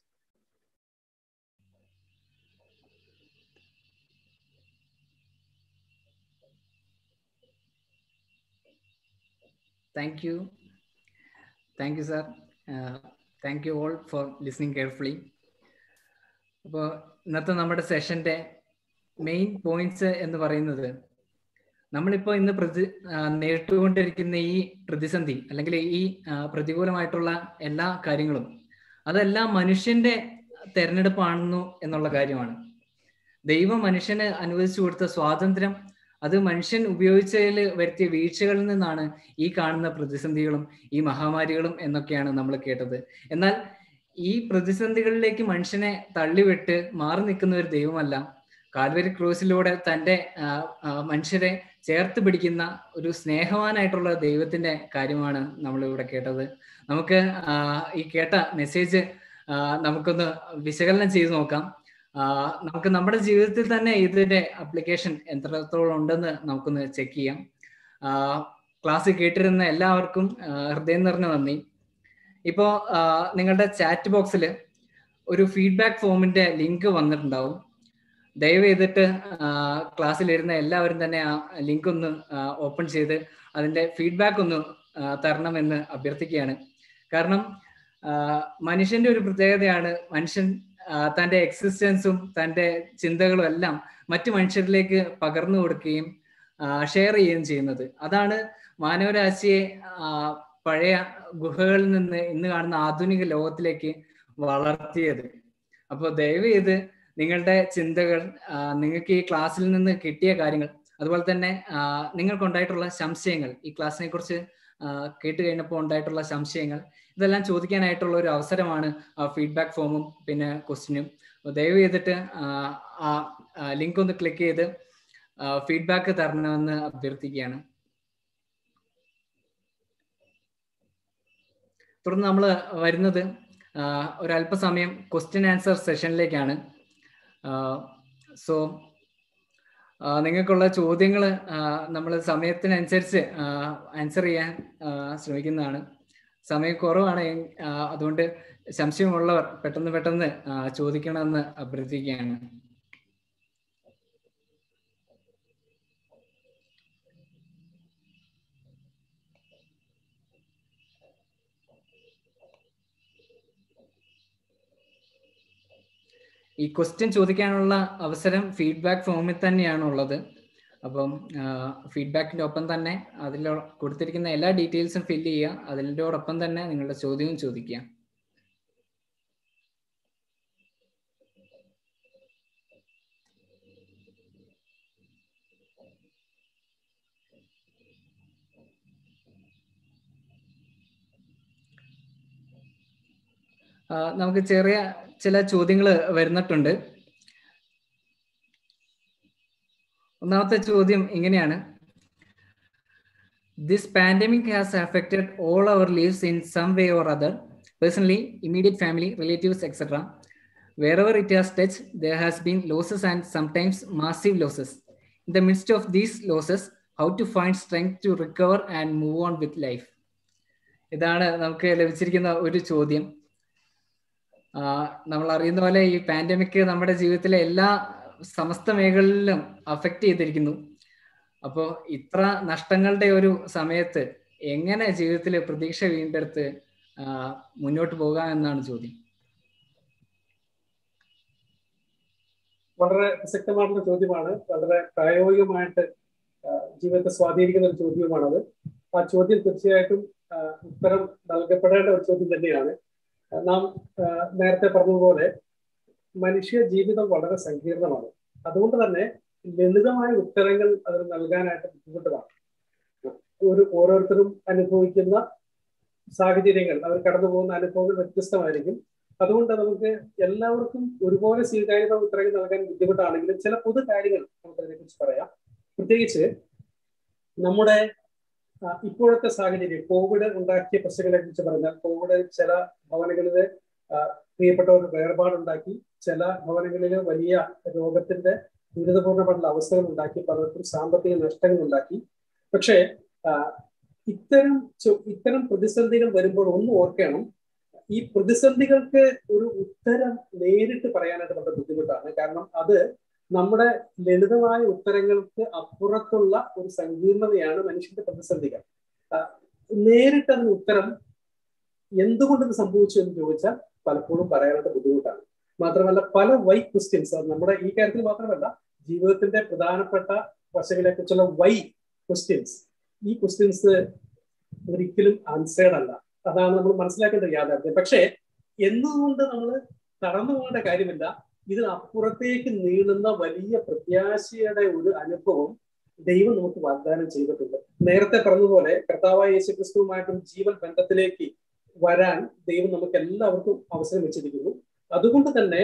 Thank you. Thank you, sir. Uh, thank you all for listening carefully. അപ്പോൾ ഇന്നത്തെ നമ്മുടെ സെഷന്റെ മെയിൻ പോയിന്റ്സ് എന്ന് പറയുന്നത് നമ്മളിപ്പോൾ ഇന്ന് പ്രതി നേരിട്ടുകൊണ്ടിരിക്കുന്ന ഈ പ്രതിസന്ധി അല്ലെങ്കിൽ ഈ പ്രതികൂലമായിട്ടുള്ള എല്ലാ കാര്യങ്ങളും അതെല്ലാം മനുഷ്യന്റെ തെരഞ്ഞെടുപ്പാണെന്നു എന്നുള്ള കാര്യമാണ് ദൈവം മനുഷ്യന് അനുവദിച്ചു കൊടുത്ത സ്വാതന്ത്ര്യം അത് മനുഷ്യൻ ഉപയോഗിച്ചതിൽ വരുത്തിയ വീഴ്ചകളിൽ നിന്നാണ് ഈ കാണുന്ന പ്രതിസന്ധികളും ഈ മഹാമാരികളും എന്നൊക്കെയാണ് നമ്മൾ കേട്ടത് എന്നാൽ ഈ പ്രതിസന്ധികളിലേക്ക് മനുഷ്യനെ തള്ളിവിട്ട് മാറി നിൽക്കുന്ന ഒരു ദൈവമല്ല കാൽവരി ക്രൂസിലൂടെ തൻ്റെ മനുഷ്യരെ ചേർത്ത് പിടിക്കുന്ന ഒരു സ്നേഹവാനായിട്ടുള്ള ദൈവത്തിന്റെ കാര്യമാണ് നമ്മൾ ഇവിടെ കേട്ടത് നമുക്ക് ഈ കേട്ട മെസ്സേജ് നമുക്കൊന്ന് വിശകലനം ചെയ്ത് നോക്കാം നമുക്ക് നമ്മുടെ ജീവിതത്തിൽ തന്നെ ഇതിന്റെ അപ്ലിക്കേഷൻ എത്രത്തോളം ഉണ്ടെന്ന് നമുക്കൊന്ന് ചെക്ക് ചെയ്യാം ക്ലാസ് കേട്ടിരുന്ന എല്ലാവർക്കും ഹൃദയം നിറഞ്ഞ നന്ദി ഇപ്പോ നിങ്ങളുടെ ചാറ്റ് ബോക്സിൽ ഒരു ഫീഡ്ബാക്ക് ഫോമിന്റെ ലിങ്ക് വന്നിട്ടുണ്ടാവും ദയവ് ചെയ്തിട്ട് ക്ലാസ്സിലിരുന്ന എല്ലാവരും തന്നെ ആ ലിങ്ക് ഒന്ന് ഓപ്പൺ ചെയ്ത് അതിന്റെ ഫീഡ്ബാക്ക് ഒന്ന് തരണമെന്ന് അഭ്യർത്ഥിക്കുകയാണ് കാരണം മനുഷ്യന്റെ ഒരു പ്രത്യേകതയാണ് മനുഷ്യൻ തന്റെ എക്സിസ്റ്റൻസും തന്റെ ചിന്തകളും എല്ലാം മറ്റു മനുഷ്യരിലേക്ക് പകർന്നു കൊടുക്കുകയും ഷെയർ ചെയ്യുകയും ചെയ്യുന്നത് അതാണ് മാനവരാശിയെ പഴയ ഗുഹകളിൽ നിന്ന് ഇന്ന് കാണുന്ന ആധുനിക ലോകത്തിലേക്ക് വളർത്തിയത് അപ്പോൾ ദയവ് ചെയ്ത് നിങ്ങളുടെ ചിന്തകൾ നിങ്ങൾക്ക് ഈ ക്ലാസ്സിൽ നിന്ന് കിട്ടിയ കാര്യങ്ങൾ അതുപോലെ തന്നെ നിങ്ങൾക്കുണ്ടായിട്ടുള്ള സംശയങ്ങൾ ഈ ക്ലാസ്സിനെ കുറിച്ച് കേട്ട് കഴിഞ്ഞപ്പോൾ ഉണ്ടായിട്ടുള്ള സംശയങ്ങൾ ഇതെല്ലാം ചോദിക്കാനായിട്ടുള്ള ഒരു അവസരമാണ് ഫീഡ്ബാക്ക് ഫോമും പിന്നെ ക്വസ്റ്റിനും ദയവ് ചെയ്തിട്ട് ആ ലിങ്ക് ഒന്ന് ക്ലിക്ക് ചെയ്ത് ഫീഡ്ബാക്ക് തരണമെന്ന് അഭ്യർത്ഥിക്കുകയാണ് തുടർന്ന് നമ്മൾ വരുന്നത് ഒരല്പസമയം ക്വസ്റ്റ്യൻ ആൻസർ സെഷനിലേക്കാണ് സോ നിങ്ങൾക്കുള്ള ചോദ്യങ്ങൾ നമ്മൾ സമയത്തിനനുസരിച്ച് ആൻസർ ചെയ്യാൻ ശ്രമിക്കുന്നതാണ് സമയം കുറവാണ് അതുകൊണ്ട് സംശയമുള്ളവർ പെട്ടെന്ന് പെട്ടെന്ന് ചോദിക്കണമെന്ന് അഭ്യർത്ഥിക്കുകയാണ് ഈ ക്വസ്റ്റ്യൻ ചോദിക്കാനുള്ള അവസരം ഫീഡ്ബാക്ക് ഫോമിൽ തന്നെയാണ് ഉള്ളത് അപ്പം ഫീഡ്ബാക്കിന്റെ ഒപ്പം തന്നെ അതിൽ കൊടുത്തിരിക്കുന്ന എല്ലാ ഡീറ്റെയിൽസും ഫില്ല് ചെയ്യുക അതിൻ്റെയോടൊപ്പം തന്നെ നിങ്ങളുടെ ചോദ്യവും ചോദിക്കുക നമുക്ക് ചെറിയ ചില ചോദ്യങ്ങൾ വരുന്നിട്ടുണ്ട് ഒന്നാമത്തെ ചോദ്യം ഇങ്ങനെയാണ് this pandemic has affected all our lives in some way or other personally immediate family relatives etcetera wherever it has touched, there has been losses and sometimes massive losses. In the midst of these losses, how to find strength to recover and move on with life? ഇതാണ് നമുക്ക് ലഭിച്ചിരിക്കുന്ന ഒരു ചോദ്യം നമ്മൾ അറിയുന്ന പോലെ ഈ pandemic നമ്മുടെ ജീവിതത്തിലെ എല്ലാ സമസ്ത മേഖലകളിലും അഫക്റ്റ് ചെയ്തിരിക്കുന്നു അപ്പോൾ ഇത്ര നഷ്ടങ്ങളുടെ ഒരു സമയത്ത് എങ്ങനെ ജീവിതത്തിൽ പ്രതീക്ഷ വീണ്ടെടുത്ത് മുന്നോട്ട് പോകാം എന്നാണ് ചോദ്യം
വളരെ പ്രസക്തമായിട്ടുള്ള ചോദ്യമാണ് വളരെ പ്രായോഗികമായിട്ട് ജീവിതത്തെ സ്വാധീനിക്കുന്ന ഒരു ചോദ്യവുമാണത് ആ ചോദ്യം തീർച്ചയായിട്ടും ഉത്തരം നൽകപ്പെടേണ്ട ഒരു ചോദ്യം തന്നെയാണ് നാം നേരത്തെ പറഞ്ഞതുപോലെ മനുഷ്യ ജീവിതം വളരെ സങ്കീർണമാണ് അതുകൊണ്ട് തന്നെ ലളിതമായ ഉത്തരങ്ങൾ അതിന് നൽകാനായിട്ട് ബുദ്ധിമുട്ടതാണ് ഒരു ഓരോരുത്തരും അനുഭവിക്കുന്ന സാഹചര്യങ്ങൾ അവർ കടന്നു പോകുന്ന അനുഭവങ്ങൾ വ്യത്യസ്തമായിരിക്കും അതുകൊണ്ട് നമുക്ക് എല്ലാവർക്കും ഒരുപോലെ സ്വീകാര്യത ഉത്തരങ്ങൾ നൽകാൻ ബുദ്ധിമുട്ടാണെങ്കിലും ചില പൊതു കാര്യങ്ങൾ നമുക്ക് അതിനെക്കുറിച്ച് പറയാം പ്രത്യേകിച്ച് നമ്മുടെ ഇപ്പോഴത്തെ സാഹചര്യം കോവിഡ് ഉണ്ടാക്കിയ പ്രശ്നങ്ങളെ കുറിച്ച് പറഞ്ഞാൽ കോവിഡ് ചില ഭവനങ്ങളിൽ പ്രിയപ്പെട്ടവർ വേർപാടുണ്ടാക്കി ചില ഭവനങ്ങളിൽ വലിയ രോഗത്തിന്റെ ദുരിതപൂർണ്ണമായിട്ടുള്ള അവസ്ഥകൾ ഉണ്ടാക്കി പലർക്കും സാമ്പത്തിക നഷ്ടങ്ങൾ ഉണ്ടാക്കി പക്ഷേ ഇത്തരം ഇത്തരം പ്രതിസന്ധികൾ വരുമ്പോൾ ഒന്ന് ഓർക്കണം ഈ പ്രതിസന്ധികൾക്ക് ഒരു ഉത്തരം നേരിട്ട് പറയാനായിട്ട് വളരെ ബുദ്ധിമുട്ടാണ് കാരണം അത് നമ്മുടെ ലളിതമായ ഉത്തരങ്ങൾക്ക് അപ്പുറത്തുള്ള ഒരു സങ്കീർണതയാണ് മനുഷ്യന്റെ പ്രതിസന്ധികൾ നേരിട്ട് അതിന് ഉത്തരം എന്തുകൊണ്ട് ഇത് സംഭവിച്ചു എന്ന് ചോദിച്ചാൽ പലപ്പോഴും പറയാനായിട്ട് ബുദ്ധിമുട്ടാണ് മാത്രമല്ല പല വൈ ക്വസ്റ്റ്യൻസ് നമ്മുടെ ഈ കാര്യത്തിൽ മാത്രമല്ല ജീവിതത്തിന്റെ പ്രധാനപ്പെട്ട വശങ്ങളെ കുറിച്ചുള്ള വൈ ക്വസ്റ്റ്യൻസ് ഈ ക്വസ്റ്റ്യൻസ് ഒരിക്കലും ആൻസേർഡ് അല്ല അതാണ് നമ്മൾ മനസ്സിലാക്കേണ്ട യാഥാർത്ഥ്യം പക്ഷേ എന്നുകൊണ്ട് നമ്മൾ കടന്നു പോകേണ്ട കാര്യമില്ല ഇതിനപ്പുറത്തേക്ക് നീളുന്ന വലിയ പ്രത്യാശയുടെ ഒരു അനുഭവം ദൈവം നമുക്ക് വാഗ്ദാനം ചെയ്തിട്ടുണ്ട് നേരത്തെ പറഞ്ഞതുപോലെ കർത്താവായ യേശു ക്രിസ്തുവുമായിട്ടും ജീവൻ ബന്ധത്തിലേക്ക് വരാൻ ദൈവം നമുക്ക് എല്ലാവർക്കും അവസരം വെച്ചിരിക്കുന്നു അതുകൊണ്ട് തന്നെ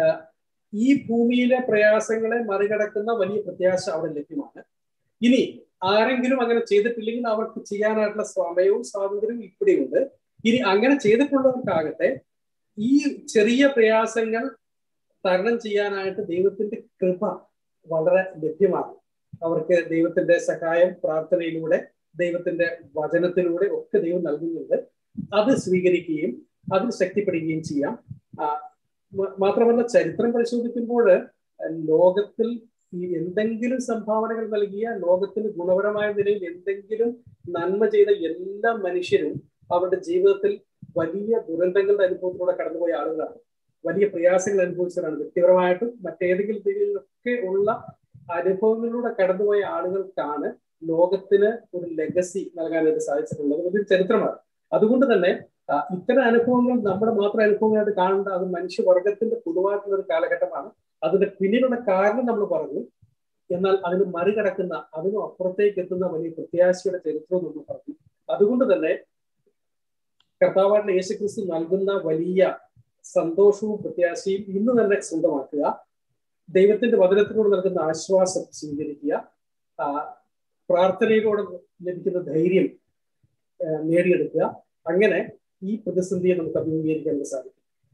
ഈ ഭൂമിയിലെ പ്രയാസങ്ങളെ മറികടക്കുന്ന വലിയ പ്രത്യാശ അവിടെ ലഭ്യമാണ് ഇനി ആരെങ്കിലും അങ്ങനെ ചെയ്തിട്ടില്ലെങ്കിൽ അവർക്ക് ചെയ്യാനായിട്ടുള്ള സമയവും സ്വാതന്ത്ര്യവും ഇവിടെയുണ്ട് ഇനി അങ്ങനെ ചെയ്തിട്ടുള്ളവർക്കാകട്ടെ ഈ ചെറിയ പ്രയാസങ്ങൾ തരണം ചെയ്യാനായിട്ട് ദൈവത്തിന്റെ കൃപ വളരെ ലഭ്യമാണ് അവർക്ക് ദൈവത്തിന്റെ സഹായം പ്രാർത്ഥനയിലൂടെ ദൈവത്തിന്റെ വചനത്തിലൂടെ ഒക്കെ ദൈവം നൽകുന്നുണ്ട് അത് സ്വീകരിക്കുകയും അതിൽ ശക്തിപ്പെടുകയും ചെയ്യാം മാത്രമല്ല ചരിത്രം പരിശോധിക്കുമ്പോൾ ലോകത്തിൽ ഈ എന്തെങ്കിലും സംഭാവനകൾ നൽകിയ ലോകത്തിന് ഗുണപരമായ നിലയിൽ എന്തെങ്കിലും നന്മ ചെയ്ത എല്ലാ മനുഷ്യരും അവരുടെ ജീവിതത്തിൽ വലിയ ദുരന്തങ്ങളുടെ അനുഭവത്തിലൂടെ കടന്നുപോയ ആളുകളാണ് വലിയ പ്രയാസങ്ങൾ അനുഭവിച്ചവരാണ് വ്യക്തിപരമായിട്ടും മറ്റേതെങ്കിലും രീതിയിലൊക്കെ ഉള്ള അനുഭവങ്ങളിലൂടെ കടന്നുപോയ ആളുകൾക്കാണ് ലോകത്തിന് ഒരു ലെഗസി നൽകാനായിട്ട് സാധിച്ചിട്ടുള്ളത് വലിയൊരു ചരിത്രമാണ് അതുകൊണ്ട് തന്നെ ഇത്തരം അനുഭവങ്ങൾ നമ്മുടെ മാത്രം അനുഭവങ്ങളായിട്ട് കാണേണ്ട അത് മനുഷ്യവർഗത്തിന്റെ പൊതുവായിട്ടുള്ള ഒരു കാലഘട്ടമാണ് അതിന്റെ പിന്നിലുള്ള കാരണം നമ്മൾ പറഞ്ഞു എന്നാൽ അതിന് മറികടക്കുന്ന അതിനും അപ്പുറത്തേക്ക് എത്തുന്ന വലിയ പ്രത്യാശയുടെ ചരിത്രവും നമ്മൾ പറഞ്ഞു അതുകൊണ്ട് തന്നെ കർത്താവായിട്ടുള്ള യേശുക്രിസ്തു നൽകുന്ന വലിയ സന്തോഷവും പ്രത്യാശയും ഇന്ന് തന്നെ സ്വന്തമാക്കുക ദൈവത്തിന്റെ വചനത്തിനോട് നൽകുന്ന ആശ്വാസം സ്വീകരിക്കുക പ്രാർത്ഥനയിലൂടെ ലഭിക്കുന്ന ധൈര്യം നേടിയെടുക്കുക അങ്ങനെ ഈ പ്രതിസന്ധിയെ നമുക്ക് അഭിമുഖീകരിക്കാൻ സാധിക്കും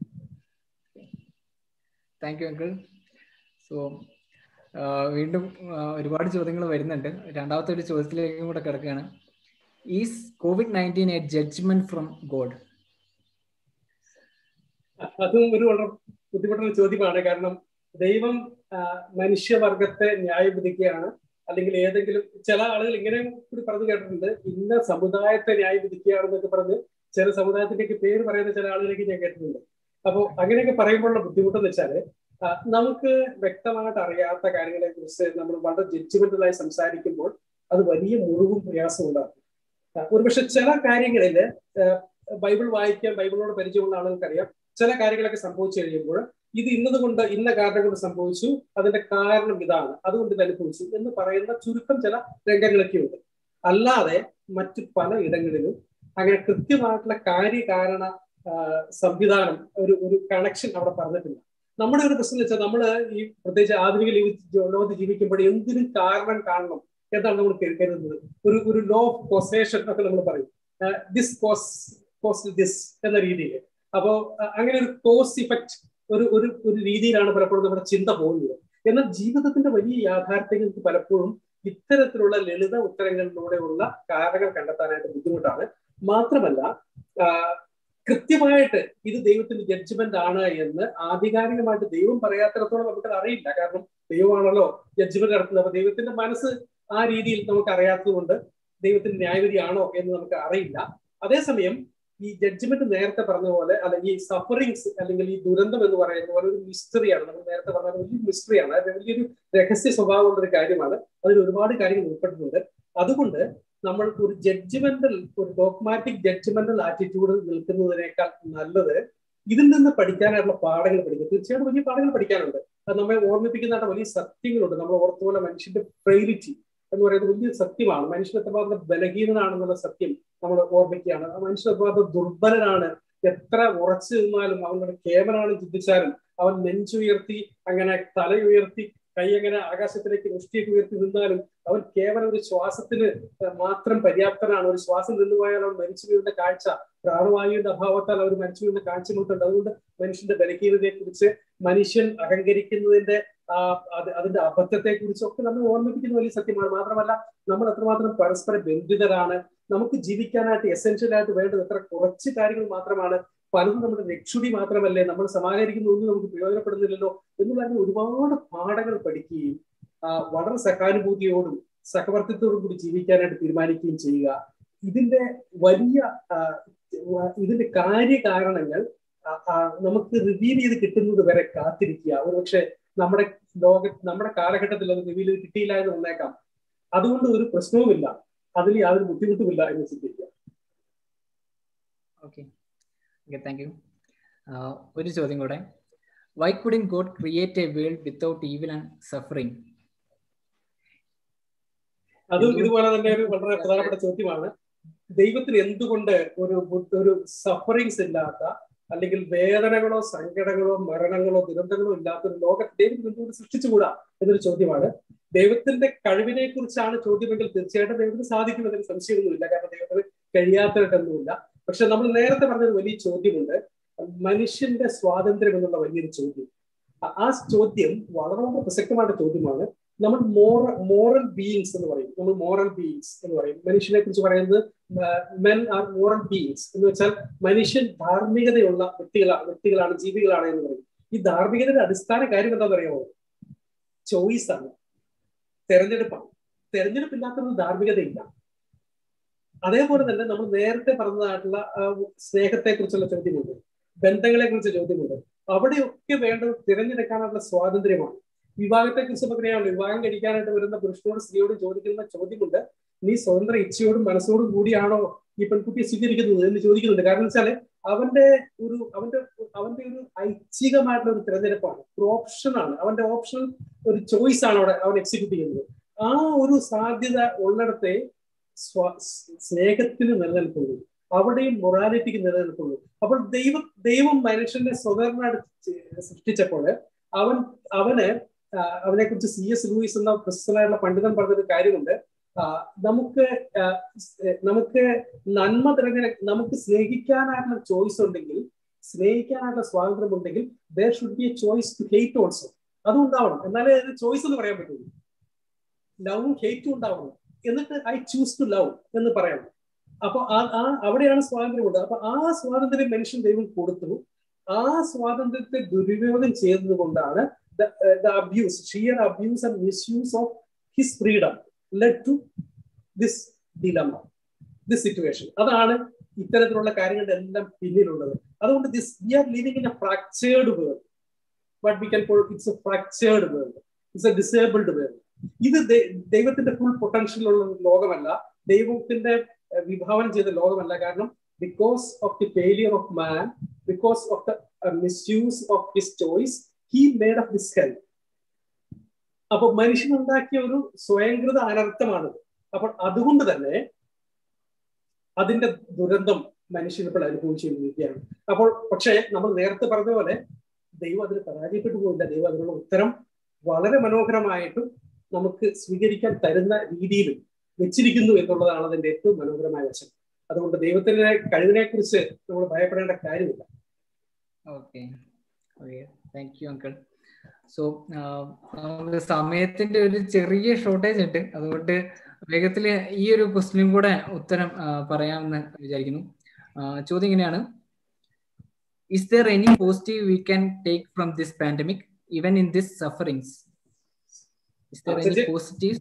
താങ്ക് യു അങ്കിൾ സോ വീണ്ടും ഒരുപാട് ചോദ്യങ്ങൾ വരുന്നുണ്ട് രണ്ടാമത്തെ ഒരു ചോദ്യത്തിലേക്കും കൂടെ കിടക്കുകയാണ് is COVID nineteen a judgment from God
അതും ഒരു വളരെ ബുദ്ധിമുട്ടുള്ള ചോദ്യമാണ് കാരണം ദൈവം മനുഷ്യവർഗത്തെ ന്യായം വിധിക്കുകയാണ് അല്ലെങ്കിൽ ഏതെങ്കിലും ചില ആളുകൾ ഇങ്ങനെ കൂടി പറഞ്ഞു കേട്ടിട്ടുണ്ട് ഇന്ന സമുദായത്തെ ന്യായം വിധിക്കുകയാണെന്നൊക്കെ പറഞ്ഞ് ചില സമുദായത്തിലേക്ക് പേര് പറയുന്ന ചില ആളുകളേക്ക് ഞാൻ കേട്ടിട്ടുണ്ട് അപ്പോൾ അങ്ങനെയൊക്കെ പറയുമ്പോഴുള്ള ബുദ്ധിമുട്ടെന്ന് വെച്ചാല് നമുക്ക് വ്യക്തമായിട്ട് അറിയാത്ത കാര്യങ്ങളെ കുറിച്ച് നമ്മൾ വളരെ ജഡ്ജ്മെന്റലായി സംസാരിക്കുമ്പോൾ അത് വലിയ മുറിവും പ്രയാസവും ഉണ്ടാക്കും ഒരുപക്ഷെ ചില കാര്യങ്ങളിൽ ബൈബിൾ വായിക്കാൻ ബൈബിളിനോട് പരിചയമുള്ള ആളുകൾക്കറിയാം ചില കാര്യങ്ങളൊക്കെ സംഭവിച്ചു കഴിയുമ്പോൾ ഇത് ഇന്നത് കൊണ്ട് ഇന്ന കാരണം കൊണ്ട് സംഭവിച്ചു അതിന്റെ കാരണം ഇതാണ് അതുകൊണ്ട് ഇത് അനുഭവിച്ചു എന്ന് പറയുന്ന ചുരുക്കം ചില രംഗങ്ങളൊക്കെ ഉണ്ട് അല്ലാതെ മറ്റു പല ഇടങ്ങളിലും അങ്ങനെ കൃത്യമായിട്ടുള്ള കാര്യകാരണ സംവിധാനം ഒരു ഒരു കണക്ഷൻ അവിടെ പറഞ്ഞിട്ടില്ല നമ്മുടെ ഒരു പ്രശ്നം വെച്ചാൽ നമ്മൾ ഈ പ്രത്യേകിച്ച് ആധുനിക ലോകത്ത് ജീവിക്കുമ്പോൾ എന്തിനും കാരണം കാണണം എന്നാണ് നമ്മൾ കരുതുന്നത് ഒരു ഒരു ലോ ഓഫ് കോസേഷൻ ഒക്കെ നമ്മൾ പറയും ദിസ് കോസ് കോസ് ദിസ് എന്ന രീതിയിൽ അപ്പോ അങ്ങനെ ഒരു കോസ് ഇഫക്റ്റ് ഒരു ഒരു ഒരു രീതിയിലാണ് പലപ്പോഴും നമ്മുടെ ചിന്ത പോകുന്നത് എന്നാൽ ജീവിതത്തിന്റെ വലിയ യാഥാർത്ഥ്യങ്ങൾക്ക് പലപ്പോഴും ഇത്തരത്തിലുള്ള ലളിത ഉത്തരങ്ങളിലൂടെയുള്ള കാരണങ്ങൾ കണ്ടെത്താനായിട്ട് ബുദ്ധിമുട്ടാണ് മാത്രമല്ല കൃത്യമായിട്ട് ഇത് ദൈവത്തിന്റെ ജഡ്ജ്മെന്റ് ആണ് എന്ന് ആധികാരികമായിട്ട് ദൈവം പറയാത്തിടത്തോളം നമുക്കത് അറിയില്ല കാരണം ദൈവമാണല്ലോ ജഡ്ജ്മെന്റ് നടത്തുന്നത് അപ്പൊ ദൈവത്തിന്റെ മനസ്സ് ആ രീതിയിൽ നമുക്ക് അറിയാത്തതുകൊണ്ട് ദൈവത്തിന്റെ ന്യായവിധിയാണോ എന്ന് നമുക്ക് അറിയില്ല അതേസമയം ഈ ജഡ്ജ്മെന്റ് നേരത്തെ പറഞ്ഞ പോലെ അല്ലെങ്കിൽ ഈ സഫറിങ്സ് അല്ലെങ്കിൽ ഈ ദുരന്തം എന്ന് പറയുന്ന പോലെ ഒരു മിസ്റ്ററിയാണ് നമ്മൾ നേരത്തെ പറഞ്ഞ വലിയൊരു മിസ്റ്ററിയാണ് അത് വലിയൊരു രഹസ്യ സ്വഭാവമുള്ള ഒരു കാര്യമാണ് അതിൽ ഒരുപാട് കാര്യങ്ങൾ ഉൾപ്പെട്ടിട്ടുണ്ട് അതുകൊണ്ട് നമ്മൾ ഒരു ജഡ്ജ്മെന്റൽ ഒരു ഡോക്മാറ്റിക് ജഡ്ജ്മെന്റൽ ആറ്റിറ്റ്യൂഡിൽ നിൽക്കുന്നതിനേക്കാൾ നല്ലത് ഇതിൽ നിന്ന് പഠിക്കാനായിട്ടുള്ള പാഠങ്ങൾ പഠിക്കുക തീർച്ചയായിട്ടും വലിയ പാഠങ്ങൾ പഠിക്കാനുണ്ട് അത് നമ്മെ ഓർമ്മിപ്പിക്കുന്നതായിട്ട് വലിയ സത്യങ്ങളുണ്ട് നമ്മൾ ഓർത്തുപോലെ മനുഷ്യന്റെ ഫ്രെയിലിറ്റി എന്ന് പറയുന്നത് വലിയ സത്യമാണ് മനുഷ്യൻ എത്രമാത്രം ബലഹീനനാണെന്നുള്ള സത്യം നമ്മൾ ഓർമ്മിക്കുകയാണ് മനുഷ്യൻ എത്രമാത്രം ദുർബലനാണ് എത്ര ഉറച്ചു നിന്നാലും അവങ്ങളുടെ കേവലാണ് ചിന്തിച്ചാലും അവൻ നെഞ്ചുയർത്തി അങ്ങനെ തലയുയർത്തി കൈ അങ്ങനെ ആകാശത്തിലേക്ക് മുഷ്ടിയൊക്കെ ഉയർത്തി നിന്നാലും അവൻ കേവലം ഒരു ശ്വാസത്തിന് മാത്രം പര്യാപ്തനാണ് ഒരു ശ്വാസം നിന്നുപോയാൽ അവൻ മരിച്ചു വീഴുന്ന കാഴ്ച പ്രാണവായുവിന്റെ അഭാവത്താൽ അവർ മരിച്ചു വീഴുന്ന കാഴ്ച നമുക്കുണ്ട് അതുകൊണ്ട് മനുഷ്യന്റെ ബലഹീനതയെ കുറിച്ച് മനുഷ്യൻ അഹങ്കരിക്കുന്നതിന്റെ ആ അതിന്റെ അബദ്ധത്തെ കുറിച്ചൊക്കെ നമ്മൾ ഓർമ്മിപ്പിക്കുന്ന വലിയ സത്യമാണ് മാത്രമല്ല നമ്മൾ എത്രമാത്രം പരസ്പര ബന്ധിതരാണ് നമുക്ക് ജീവിക്കാനായിട്ട് എസെൻഷ്യൽ ആയിട്ട് വേണ്ടത് എത്ര കുറച്ച് കാര്യങ്ങൾ മാത്രമാണ് പലതും നമ്മുടെ രക്ഷുടി മാത്രമല്ലേ നമ്മൾ സമാഹരിക്കുന്ന ഒന്നും നമുക്ക് പ്രയോജനപ്പെടുന്നില്ലല്ലോ എന്നുള്ള ഒരുപാട് പാഠങ്ങൾ പഠിക്കുകയും വളരെ സഹാനുഭൂതിയോടും സഹവർത്തിത്തോടും കൂടി ജീവിക്കാനായിട്ട് തീരുമാനിക്കുകയും ചെയ്യുക ഇതിന്റെ വലിയ ഇതിന്റെ കാര്യകാരണങ്ങൾ നമുക്ക് റിവീൽ ചെയ്ത് കിട്ടുന്നത് വരെ കാത്തിരിക്കുക ഒരുപക്ഷെ നമ്മുടെ ലോക നമ്മുടെ കാലഘട്ടത്തിൽ അത് റിവീൽ ചെയ്ത് കിട്ടിയില്ല എന്ന് വന്നേക്കാം അതുകൊണ്ട് ഒരു പ്രശ്നവുമില്ല അതിൽ യാതൊരു ബുദ്ധിമുട്ടുമില്ല എന്ന് ചിന്തിക്കുക
ഓക്കെ ഓക്കെ താങ്ക് യു ഒരു ചോദ്യം കൂടെ why couldn't God create a world without evil and suffering
അതും ഇതുപോലെ തന്നെ ഒരു വളരെ പ്രധാനപ്പെട്ട ചോദ്യമാണ് ദൈവത്തിന് എന്തുകൊണ്ട് ഒരു ഒരു സഫറിങ്സ് ഇല്ലാത്ത അല്ലെങ്കിൽ വേദനകളോ സങ്കടങ്ങളോ മരണങ്ങളോ ദുരന്തങ്ങളോ ഇല്ലാത്തൊരു ലോകത്തെ ദൈവം എന്തുകൊണ്ട് സൃഷ്ടിച്ചുകൂടാ എന്നൊരു ചോദ്യമാണ് ദൈവത്തിന്റെ കഴിവിനെ കുറിച്ചാണ് ചോദ്യമെങ്കിൽ തീർച്ചയായിട്ടും ദൈവത്തിന് സാധിക്കുന്നതിന് സംശയമൊന്നുമില്ല കാരണം ദൈവത്തിന് കഴിയാത്തതായിട്ടൊന്നുമില്ല പക്ഷെ നമ്മൾ നേരത്തെ പറഞ്ഞൊരു വലിയ ചോദ്യമുണ്ട് മനുഷ്യന്റെ സ്വാതന്ത്ര്യം എന്നുള്ള വലിയൊരു ചോദ്യം ആ ചോദ്യം വളരെ വളരെ പ്രസക്തമായ ചോദ്യമാണ് നമ്മൾ മോറൽ മോറൽ ബീയിങ്സ് എന്ന് പറയും നമ്മൾ മോറൽ ബീയിങ്സ് എന്ന് പറയും മനുഷ്യനെ കുറിച്ച് പറയുന്നത് മെൻ ആർ മോറൽ ബീയിങ്സ് എന്ന് വെച്ചാൽ മനുഷ്യൻ ധാർമ്മികതയുള്ള വ്യക്തികളാണ് വ്യക്തികളാണ് ജീവികളാണ് എന്ന് പറയും ഈ ധാർമ്മികതയുടെ അടിസ്ഥാന കാര്യം എന്താണെന്ന് അറിയാമോ ചോയ്സ് ആണ് തെരഞ്ഞെടുപ്പാണ് തെരഞ്ഞെടുപ്പില്ലാത്തൊരു ധാർമ്മികതയില്ല അതേപോലെ തന്നെ നമ്മൾ നേരത്തെ പറഞ്ഞതായിട്ടുള്ള സ്നേഹത്തെ കുറിച്ചുള്ള ചോദ്യമുണ്ട് ബന്ധങ്ങളെ കുറിച്ച് ചോദ്യമുണ്ട് അവിടെയൊക്കെ വേണ്ടത് തിരഞ്ഞെടുക്കാനുള്ള സ്വാതന്ത്ര്യമാണ് വിവാഹത്തെ കുറിച്ച് നമുക്കറിയാമല്ലോ വിവാഹം കഴിക്കാനായിട്ട് വരുന്ന പുരുഷനോട് സ്ത്രീയോട് ചോദിക്കുന്ന ചോദ്യമുണ്ട് നീ സ്വതന്ത്ര ഇച്ഛയോടും മനസ്സോടും കൂടിയാണോ ഈ പെൺകുട്ടിയെ സ്വീകരിക്കുന്നത് എന്ന് ചോദിക്കുന്നുണ്ട് കാരണം വെച്ചാല് അവന്റെ ഒരു അവന്റെ അവന്റെ ഒരു ഐച്ഛികമായിട്ടുള്ള ഒരു തിരഞ്ഞെടുപ്പാണ് ഒരു ഓപ്ഷനാണ് അവന്റെ ഓപ്ഷൻ ഒരു ചോയ്സ് ആണ് അവിടെ അവൻ എക്സിക്യൂട്ട് ചെയ്യുന്നത് ആ ഒരു സാധ്യത ഉള്ളിടത്തെ സ്നേഹത്തിന് നിലനിൽക്കുന്നു അവിടെയും മൊറാലിറ്റിക്ക് നിലനിൽക്കുന്നു അപ്പോൾ ദൈവം ദൈവം മനുഷ്യനെ സ്വതന്ത്രമായിട്ട് സൃഷ്ടിച്ചപ്പോൾ അവൻ അവന് അവനെ കുറിച്ച് സി എസ് ലൂയിസ് എന്ന പ്രശസ്തനായുള്ള പണ്ഡിതൻ പറഞ്ഞൊരു കാര്യമുണ്ട് നമുക്ക് നമുക്ക് നന്മ തിരഞ്ഞെടു നമുക്ക് സ്നേഹിക്കാനായിട്ടുള്ള ചോയ്സ് ഉണ്ടെങ്കിൽ സ്നേഹിക്കാനായിട്ടുള്ള സ്വാതന്ത്ര്യം ഉണ്ടെങ്കിൽ there should be a choice to hate also അതും ഉണ്ടാവണം എന്നാലേ അത് ചോയ്സ് എന്ന് പറയാൻ പറ്റുള്ളൂ ലവും ഹെയ്റ്റും ഉണ്ടാവണം എന്നിട്ട് ഐ ചൂസ് ടു ലവ് എന്ന് പറയണം അപ്പൊ ആ അവിടെയാണ് സ്വാതന്ത്ര്യമുണ്ട് അപ്പൊ ആ സ്വാതന്ത്ര്യം മനുഷ്യൻ ദൈവം കൊടുത്തു ആ സ്വാതന്ത്ര്യത്തെ ദുരുപയോഗം ചെയ്തത് കൊണ്ടാണ് the abuse sheer abuse and misuse of his freedom led to this dilemma this situation അതാണ് ഇത്തരത്തിലുള്ള കാര്യങ്ങളുടെ എല്ലാം പിന്നിലുള്ളത് അതുകൊണ്ട് this we are living in a fractured world but we can it's a fractured world it's a disabled world ഇത് ദൈവത്തിന്റെ full potential ഉള്ള ലോകമല്ല ദൈവത്തിന്റെ വിഭാവനം ചെയ്ത ലോകമല്ല കാരണം because of the failure of man because of the misuse of his choice he made of this health അപ്പൊ മനുഷ്യൻ ഉണ്ടാക്കിയ ഒരു സ്വയംകൃത അനർത്ഥമാണ് അപ്പോൾ അതുകൊണ്ട് തന്നെ അതിന്റെ ദുരന്തം മനുഷ്യൻ ഇപ്പോൾ അനുഭവിച്ചുകൊണ്ടിരിക്കുകയാണ് അപ്പോൾ പക്ഷേ നമ്മൾ നേരത്തെ പറഞ്ഞ പോലെ ദൈവം അതിന് പരാജയപ്പെട്ടു പോയില്ല ദൈവം അതിനുള്ള ഉത്തരം വളരെ മനോഹരമായിട്ടും നമുക്ക് സ്വീകരിക്കാൻ തരുന്ന രീതിയിൽ വെച്ചിരിക്കുന്നു എന്നുള്ളതാണ് അതിന്റെ ഏറ്റവും മനോഹരമായ വശം അതുകൊണ്ട് ദൈവത്തിന്റെ കഴിവിനെ കുറിച്ച് നമ്മൾ ഭയപ്പെടേണ്ട കാര്യമില്ല
okay thank you uncle so സമയത്തിന്റെ ഒരു ചെറിയ ഷോർട്ടേജ് ഉണ്ട് അതുകൊണ്ട് വേഗത്തിൽ ഈ ഒരു ക്വസ്റ്റിനും കൂടെ ഉത്തരം പറയാമെന്ന് വിചാരിക്കുന്നു ചോദ്യം ഇങ്ങനെയാണ് is there any positive we can take from this pandemic even in this sufferings is there any positive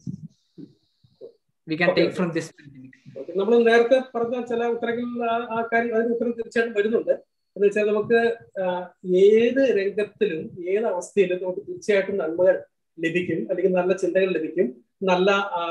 we can take from this pandemic
നമ്മൾ നേരത്തെ പറഞ്ഞ ചില ഉത്തരങ്ങളിൽ ആ കാര്യം അതിന് ഉത്തരം തീർച്ചയായിട്ടും വരുന്നുണ്ട് എന്ന് വെച്ചാൽ നമുക്ക് ഏത് രംഗത്തിലും ഏത് അവസ്ഥയിലും നമുക്ക് തീർച്ചയായിട്ടും നന്മകൾ ലഭിക്കും അല്ലെങ്കിൽ നല്ല ചിന്തകൾ ലഭിക്കും നല്ല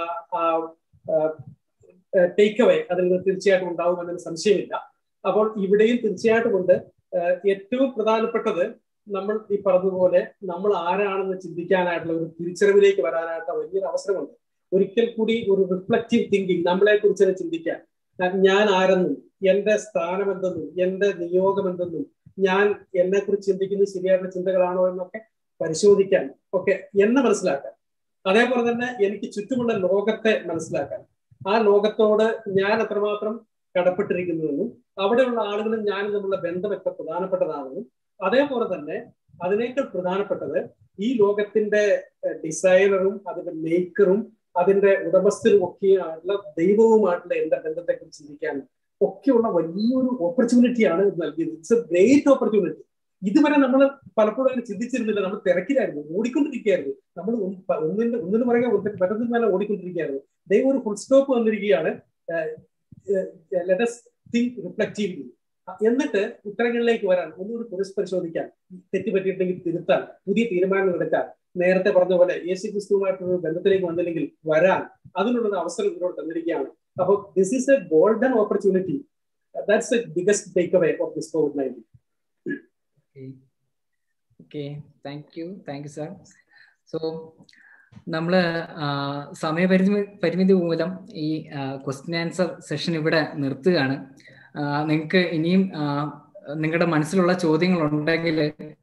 ടേക്ക് അവേ അതിൽ നിന്ന് തീർച്ചയായിട്ടും ഉണ്ടാവുമെന്നതിന് സംശയമില്ല അപ്പോൾ ഇവിടെയും തീർച്ചയായിട്ടും ഉണ്ട് ഏറ്റവും പ്രധാനപ്പെട്ടത് നമ്മൾ ഈ പറഞ്ഞതുപോലെ നമ്മൾ ആരാണെന്ന് ചിന്തിക്കാനായിട്ടുള്ള ഒരു തിരിച്ചറിവിലേക്ക് വരാനായിട്ടുള്ള വലിയൊരു അവസരമുണ്ട് ഒരിക്കൽ കൂടി ഒരു റിഫ്ലക്റ്റീവ് തിങ്കിങ് നമ്മളെ കുറിച്ച് ചിന്തിക്കാൻ ഞാൻ ആരെന്നും എന്റെ സ്ഥാനം എന്തെന്നും എന്റെ നിയോഗം എന്തെന്നും ഞാൻ എന്നെ കുറിച്ച് ചിന്തിക്കുന്നത് ശരിയായിട്ടുള്ള ചിന്തകളാണോ എന്നൊക്കെ പരിശോധിക്കാൻ ഒക്കെ എന്നെ മനസ്സിലാക്കാൻ അതേപോലെ തന്നെ എനിക്ക് ചുറ്റുമുള്ള ലോകത്തെ മനസ്സിലാക്കാൻ ആ ലോകത്തോട് ഞാൻ എത്രമാത്രം കടപ്പെട്ടിരിക്കുന്നുവെന്നും അവിടെയുള്ള ആളുകളും ഞാനും തമ്മിലുള്ള ബന്ധം എത്ര പ്രധാനപ്പെട്ടതാണെന്നും അതേപോലെ തന്നെ അതിനേക്കാൾ പ്രധാനപ്പെട്ടത് ഈ ലോകത്തിന്റെ ഡിസൈനറും അതിന്റെ മേക്കറും അതിന്റെ ഉടമസ്ഥരും ഒക്കെയായിട്ടുള്ള ദൈവവുമായിട്ടുള്ള എന്റെ ബന്ധത്തെ കുറിച്ച് ചിന്തിക്കാൻ ഒക്കെയുള്ള വലിയൊരു ഓപ്പർച്യൂണിറ്റിയാണ് ഇത് നൽകിയത് ഇറ്റ്സ് എ ഗ്രേറ്റ് ഓപ്പർച്യൂണിറ്റി ഇതുവരെ നമ്മൾ പലപ്പോഴും അങ്ങനെ ചിന്തിച്ചിരുന്നില്ല നമ്മൾ തിരക്കിലായിരുന്നു ഓടിക്കൊണ്ടിരിക്കുകയായിരുന്നു നമ്മൾ ഒന്നിന്റെ ഒന്നിന് പറയുക മറ്റൊന്നിന് മേലെ ഓടിക്കൊണ്ടിരിക്കുകയായിരുന്നു ദൈവം ഒരു ഫുൾ സ്റ്റോപ്പ് വന്നിരിക്കുകയാണ് ലെറ്റസ് തിങ്ക് റിഫ്ലക്റ്റീവ്ലി എന്നിട്ട് ഉത്തരങ്ങളിലേക്ക് വരാൻ ഒന്നുകൂടി പുനഃപരിശോധിക്കാൻ തെറ്റുപറ്റിയിട്ടുണ്ടെങ്കിൽ തിരുത്താൻ പുതിയ തീരുമാനങ്ങൾ എടുക്കാൻ നേരത്തെ പറഞ്ഞ പോലെ യേശു ക്രിസ്തുവുമായിട്ടൊരു ബന്ധത്തിലേക്ക് വന്നില്ലെങ്കിൽ വരാൻ അതിനുള്ളൊരു അവസരം ഇതിനോട് തന്നിരിക്കുകയാണ് അപ്പോൾ this is a golden opportunity that's a biggest take away of this COVID nineteen
okay thank you thank you sir so നമ്മള് സമയപരിധി പരിമിതി മൂലം ഈ ക്വസ്റ്റ്യൻ ആൻസർ സെഷൻ ഇവിടെ നിർത്തുകയാണ് നിങ്ങൾക്ക് ഇനിയും നിങ്ങളുടെ മനസ്സിലുള്ള ചോദ്യങ്ങൾ ഉണ്ടെങ്കിൽ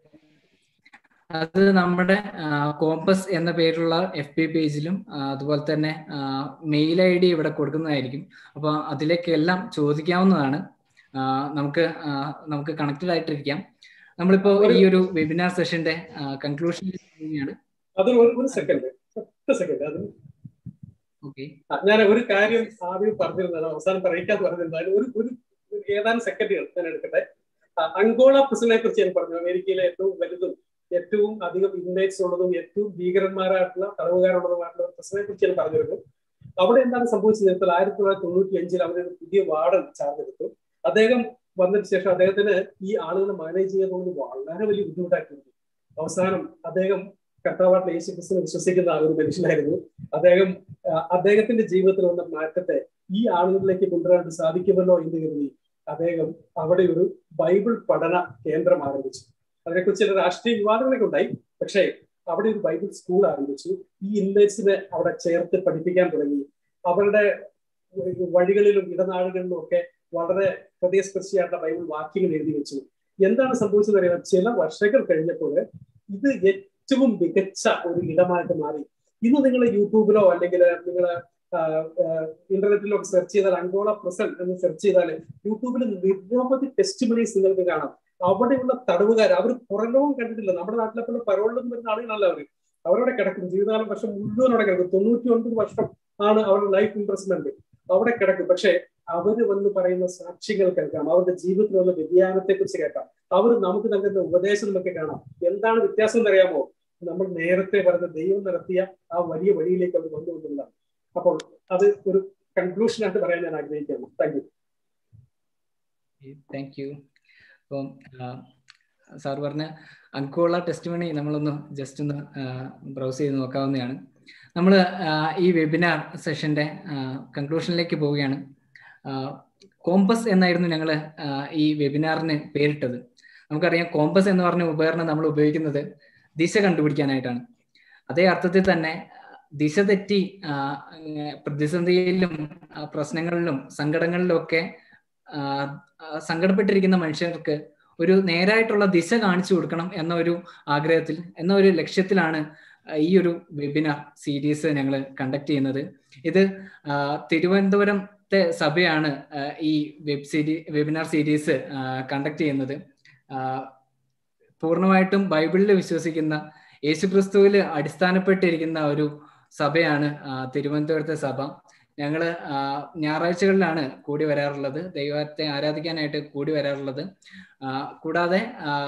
അത് നമ്മുടെ കോമ്പസ് എന്ന പേരുള്ള എഫ് പി പേജിലും അതുപോലെ തന്നെ മെയിൽ ഐ ഡി ഇവിടെ കൊടുക്കുന്നതായിരിക്കും അപ്പോൾ അതിലേക്കെല്ലാം ചോദിക്കാവുന്നതാണ് നമുക്ക് നമുക്ക് കണക്റ്റഡ് ആയിട്ടിരിക്കാം നമ്മളിപ്പോ ഈ ഒരു വെബിനാർ സെഷന്റെ കൺക്ലൂഷനിലാണ്
അത് ഒരു സെക്കൻഡ് ഒറ്റ സെക്കൻഡ് അത്
ഓക്കെ
ഞാൻ ഒരു കാര്യം ആദ്യം പറഞ്ഞിരുന്നത് അവസാനം പറയിക്കാൻ പറഞ്ഞിരുന്നത് ഒരു ഒരു ഏതാനും സെക്കൻഡുകൾ ഞാൻ എടുക്കട്ടെ അങ്കോള പ്രസിനെ കുറിച്ച് ഞാൻ പറഞ്ഞു അമേരിക്കയിലെ ഏറ്റവും വലുതും ഏറ്റവും അധികം ഇൻമേറ്റ്സ് ഉള്ളതും ഏറ്റവും ഭീകരന്മാരായിട്ടുള്ള തടവുകാരുള്ളതുമായിട്ടുള്ള പ്രസിനെ കുറിച്ച് ഞാൻ പറഞ്ഞിരുന്നു അവിടെ എന്താണ് സംഭവിച്ചത് വെച്ചാൽ ആയിരത്തി തൊള്ളായിരത്തി തൊണ്ണൂറ്റി അഞ്ചിൽ അവരൊരു പുതിയ വാർഡൻ ചാർജെടുത്തു അദ്ദേഹം വന്നതിന് ശേഷം അദ്ദേഹത്തിന് ഈ ആളുകളെ മാനേജ് ചെയ്യുന്നത് വളരെ വലിയ ബുദ്ധിമുട്ടായിട്ടുണ്ട് അവസാനം അദ്ദേഹം കർത്താവായിട്ടുള്ള യേശു ക്രിസ്തുവിനെ വിശ്വസിക്കുന്ന ഒരു മനുഷ്യനായിരുന്നു അദ്ദേഹം അദ്ദേഹത്തിന്റെ ജീവിതത്തിൽ വന്ന മാറ്റത്തെ ഈ ആളുകളിലേക്ക് കൊണ്ടുവരാൻ സാധിക്കുമല്ലോ എന്ന് കരുതി അദ്ദേഹം അവിടെ ഒരു ബൈബിൾ പഠന കേന്ദ്രം ആരംഭിച്ചു അതിനെക്കുറിച്ച് ചില രാഷ്ട്രീയ വിവാദങ്ങളൊക്കെ ഉണ്ടായി പക്ഷേ അവിടെ ഒരു ബൈബിൾ സ്കൂൾ ആരംഭിച്ചു ഈ ഇൻമേറ്റ്സിനെ അവിടെ ചേർത്ത് പഠിപ്പിക്കാൻ തുടങ്ങി അവരുടെ വഴികളിലും ഇടനാടുകളിലും ഒക്കെ വളരെ ഹൃദയസ്പർശിയായിട്ടുള്ള ബൈബിൾ വാക്യങ്ങൾ എഴുതി വെച്ചു എന്താണ് സംഭവിച്ചത് അറിയാം ചില വർഷങ്ങൾ കഴിഞ്ഞപ്പോൾ ഇത് ഏറ്റവും മികച്ച ഒരു ഇടമായിട്ട് മാറി ഇന്ന് നിങ്ങൾ യൂട്യൂബിലോ അല്ലെങ്കിൽ നിങ്ങൾ ഇന്റർനെറ്റിലോ സെർച്ച് ചെയ്താൽ അങ്കോള പ്രസന്റ് എന്ന് സെർച്ച് ചെയ്താൽ യൂട്യൂബിൽ നിരവധി ടെസ്റ്റിമണീസ് നിങ്ങൾക്ക് കാണാം അവിടെയുള്ള തടവുകാർ അവർ പുറലോകം കണ്ടിട്ടില്ല നമ്മുടെ നാട്ടിലെ പോലെ പരോളിലും വരുന്ന ആളുകളല്ല അവർ അവരവിടെ കിടക്കും ജീവിതകാലം വർഷം മുഴുവൻ അവിടെ കിടക്കും തൊണ്ണൂറ്റി ഒൻപത് വർഷം ആണ് അവരുടെ ലൈഫ് ഇംപ്രസ്മെന്റ് അവിടെ കിടക്കും പക്ഷെ അവര് വന്ന് പറയുന്ന സാക്ഷ്യങ്ങൾ കേൾക്കാം അവരുടെ ജീവിതത്തിൽ വന്ന വ്യതിയാനത്തെ കുറിച്ച് കേൾക്കാം അവർ നമുക്ക് നൽകുന്ന ഉപദേശം നമുക്ക് കാണാം എന്താണ് വ്യത്യാസം എന്നറിയാമോ നമ്മൾ നേരത്തെ പറഞ്ഞ ദൈവം നടത്തിയ ആ വലിയ വഴിയിലേക്ക് അവർ വന്നുകൊണ്ടുള്ളതാണ് അപ്പോൾ അത് ഒരു കൺക്ലൂഷൻ ആയിട്ട് പറയാൻ ഞാൻ ആഗ്രഹിക്കുന്നു താങ്ക് യു
താങ്ക് യു അപ്പം സാർ പറഞ്ഞ അങ്കോള ടെസ്റ്റ് മണി നമ്മളൊന്ന് ജസ്റ്റ് ഒന്ന് ബ്രൗസ് ചെയ്ത് നോക്കാവുന്നതാണ് നമ്മൾ ഈ വെബിനാർ സെഷന്റെ കൺക്ലൂഷനിലേക്ക് പോവുകയാണ് കോമ്പസ് എന്നായിരുന്നു ഞങ്ങൾ ഈ വെബിനാറിന് പേരിട്ടത് നമുക്കറിയാം കോമ്പസ് എന്ന് പറഞ്ഞ ഉപകരണം നമ്മൾ ഉപയോഗിക്കുന്നത് ദിശ കണ്ടുപിടിക്കാനായിട്ടാണ് അതേ അർത്ഥത്തിൽ തന്നെ ദിശ തെറ്റി പ്രതിസന്ധിയിലും പ്രശ്നങ്ങളിലും സങ്കടങ്ങളിലും ഒക്കെ സങ്കടപ്പെട്ടിരിക്കുന്ന മനുഷ്യർക്ക് ഒരു നേരായിട്ടുള്ള ദിശ കാണിച്ചു കൊടുക്കണം എന്ന ഒരു ആഗ്രഹത്തിൽ എന്ന ഒരു ലക്ഷ്യത്തിലാണ് ഈ ഒരു വെബിനാർ സീരീസ് ഞങ്ങൾ കണ്ടക്ട് ചെയ്യുന്നത് ഇത് തിരുവനന്തപുരത്തെ സഭയാണ് ഈ web series webinar series conduct ചെയ്യുന്നത് പൂർണ്ണമായിട്ടും ബൈബിളിൽ വിശ്വസിക്കുന്ന യേശുക്രിസ്തുവിൽ അടിസ്ഥാനപ്പെട്ടിരിക്കുന്ന ഒരു സഭയാണ് തിരുവനന്തപുരത്തെ സഭ ഞങ്ങൾ ഞായറാഴ്ചകളിലാണ് കൂടി വരാറുള്ളത് ദൈവത്തെ ആരാധിക്കാനായിട്ട് കൂടി വരാറുള്ളത് കൂടാതെ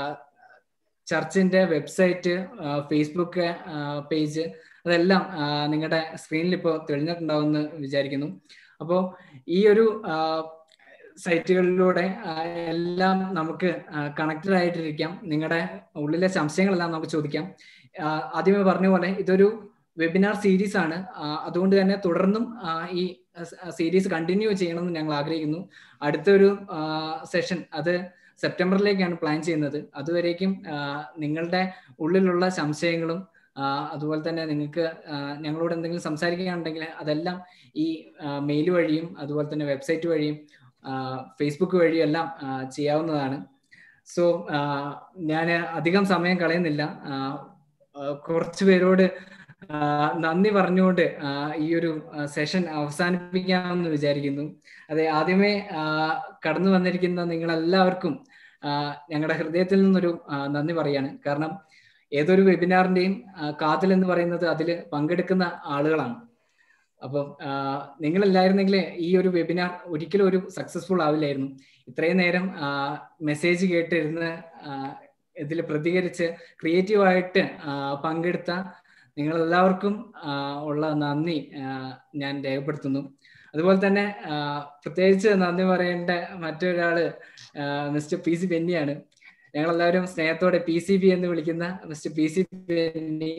ചർച്ചിന്റെ വെബ്സൈറ്റ് ഫേസ്ബുക്ക് പേജ് അതെല്ലാം നിങ്ങളുടെ സ്ക്രീനിൽ ഇപ്പോൾ തെളിഞ്ഞിട്ടുണ്ടാവുമെന്ന് വിചാരിക്കുന്നു അപ്പോൾ ഈ ഒരു സൈറ്റുകളിലൂടെ എല്ലാം നമുക്ക് കണക്റ്റഡ് ആയിട്ടിരിക്കാം നിങ്ങളുടെ ഉള്ളിലെ സംശയങ്ങളെല്ലാം നമുക്ക് ചോദിക്കാം ആദ്യമേ പറഞ്ഞ പോലെ ഇതൊരു വെബിനാർ സീരീസ് ആണ് അതുകൊണ്ട് തന്നെ തുടർന്നും ഈ സീരീസ് കണ്ടിന്യൂ ചെയ്യണമെന്ന് ഞങ്ങൾ ആഗ്രഹിക്കുന്നു അടുത്തൊരു സെഷൻ അത് സെപ്റ്റംബറിലേക്കാണ് പ്ലാൻ ചെയ്യുന്നത് അതുവരേക്കും നിങ്ങളുടെ ഉള്ളിലുള്ള സംശയങ്ങളും അതുപോലെ തന്നെ നിങ്ങൾക്ക് ഞങ്ങളോട് എന്തെങ്കിലും സംസാരിക്കുകയാണെങ്കിൽ അതെല്ലാം ഈ മെയിൽ വഴിയും അതുപോലെ തന്നെ വെബ്സൈറ്റ് വഴിയും ഫേസ്ബുക്ക് വഴിയും എല്ലാം ചെയ്യാവുന്നതാണ് സോ ഞാൻ അധികം സമയം കളയുന്നില്ല കുറച്ചു പേരോട് നന്ദി പറഞ്ഞുകൊണ്ട് ഈ ഒരു സെഷൻ അവസാനിപ്പിക്കാമെന്ന് വിചാരിക്കുന്നു അതെ ആദ്യമേ കടന്നു വന്നിരിക്കുന്ന നിങ്ങളെല്ലാവർക്കും ഞങ്ങളുടെ ഹൃദയത്തിൽ നിന്നൊരു നന്ദി പറയാണ് കാരണം ഏതൊരു വെബിനാറിന്റെയും കാതൽ എന്ന് പറയുന്നത് അതിൽ പങ്കെടുക്കുന്ന ആളുകളാണ് അപ്പം നിങ്ങളില്ലായിരുന്നെങ്കിൽ ഈ ഒരു വെബിനാർ ഒരിക്കലും ഒരു സക്സസ്ഫുൾ ആവില്ലായിരുന്നു ഇത്രയും നേരം മെസ്സേജ് കേട്ടിരുന്ന് ഇതിൽ പ്രതികരിച്ച് ക്രിയേറ്റീവായിട്ട് പങ്കെടുത്ത നിങ്ങളെല്ലാവർക്കും ഉള്ള നന്ദി ഞാൻ രേഖപ്പെടുത്തുന്നു അതുപോലെ തന്നെ പ്രത്യേകിച്ച് നന്ദി പറയേണ്ട മറ്റൊരാള് മിസ്റ്റർ പി സി ബെന്നിയാണ് ഞങ്ങളെല്ലാവരും സ്നേഹത്തോടെ പി സി ബി എന്ന് വിളിക്കുന്ന മിസ്റ്റർ പി സി ബെന്നി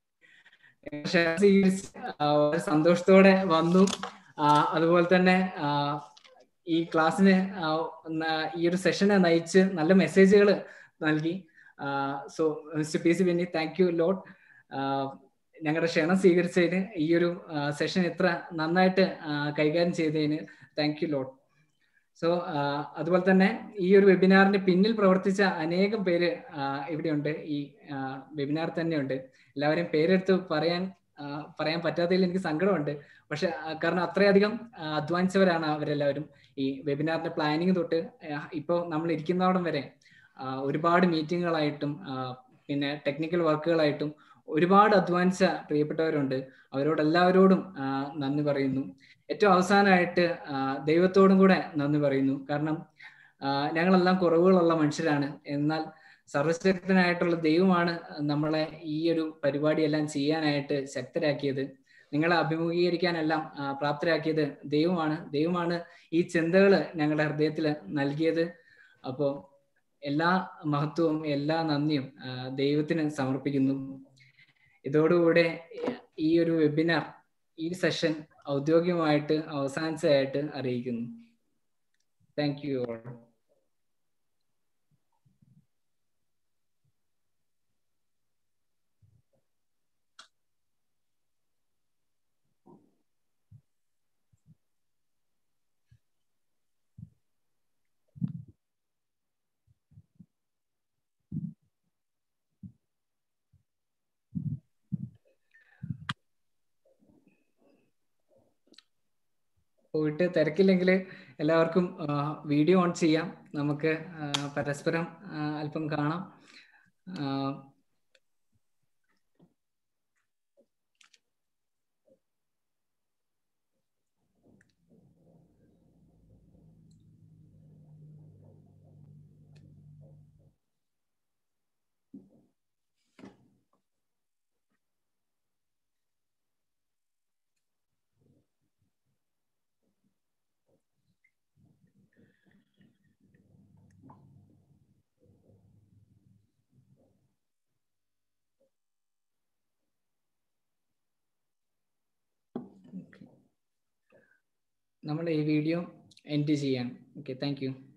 സന്തോഷത്തോടെ വന്നു അതുപോലെ തന്നെ ഈ ക്ലാസ്സിന് ഈ ഒരു സെഷനെ നയിച്ച് നല്ല മെസ്സേജുകൾ നൽകി so mister P C Benny thank you lot ഞങ്ങളുടെ ക്ഷണം സ്വീകരിച്ചതിന് ഈ ഒരു സെഷൻ ഇത്ര നന്നായിട്ട് കൈകാര്യം ചെയ്തതിന് താങ്ക് യു ലോട്ട് സോ അതുപോലെ തന്നെ ഈ ഒരു വെബിനാറിന്റെ പിന്നിൽ പ്രവർത്തിച്ച അനേകം പേര് ആ, ഇവിടെയുണ്ട് ഈ വെബിനാർ തന്നെയുണ്ട് എല്ലാവരെയും പേരെടുത്ത് പറയാൻ ആ, പറയാൻ പറ്റാത്തതിൽ എനിക്ക് സങ്കടമുണ്ട് പക്ഷെ ആ, കാരണം അത്രയധികം ആ, അധ്വാനിച്ചവരാണ് അവരെല്ലാവരും ഈ വെബിനാറിന്റെ പ്ലാനിങ് തൊട്ട് ഇപ്പോൾ നമ്മൾ ഇരിക്കുന്നവിടം വരെ ആ, ഒരുപാട് മീറ്റിങ്ങുകളായിട്ടും ആ, പിന്നെ ടെക്നിക്കൽ വർക്കുകളായിട്ടും ഒരുപാട് അധ്വാനിച്ച പ്രിയപ്പെട്ടവരുണ്ട് അവരോട് എല്ലാവരോടും ആ, നന്ദി പറയുന്നു ഏറ്റവും അവസാനമായിട്ട് ആ, ദൈവത്തോടും കൂടെ നന്ദി പറയുന്നു കാരണം ആ, ഞങ്ങളെല്ലാം കുറവുകളുള്ള മനുഷ്യരാണ് എന്നാൽ സർവശക്തനായിട്ടുള്ള ദൈവമാണ് നമ്മളെ ഈ ഒരു പരിപാടിയെല്ലാം ചെയ്യാനായിട്ട് ശക്തരാക്കിയത് നിങ്ങളെ അഭിമുഖീകരിക്കാനെല്ലാം ആ, പ്രാപ്തരാക്കിയത് ദൈവമാണ് ദൈവമാണ് ഈ ചിന്തകൾ ഞങ്ങളുടെ ഹൃദയത്തിൽ നൽകിയത് അപ്പോൾ എല്ലാ മഹത്വവും എല്ലാ നന്ദിയും ആ, ദൈവത്തിന് സമർപ്പിക്കുന്നു ഇതോടുകൂടെ ഈ ഒരു വെബിനാർ ഈ സെഷൻ ഔദ്യോഗികമായിട്ട് അവസാനിച്ചതായിട്ട് അറിയിക്കുന്നു താങ്ക് യു ഓൾ പോയിട്ട് തിരക്കില്ലെങ്കിൽ എല്ലാവർക്കും വീഡിയോ ഓൺ ചെയ്യാം നമുക്ക് ആ, പരസ്പരം ആ, അല്പം കാണാം ആ, നമ്മൾ ഈ വീഡിയോ എൻഡ് ചെയ്യാം ഓക്കെ താങ്ക് യു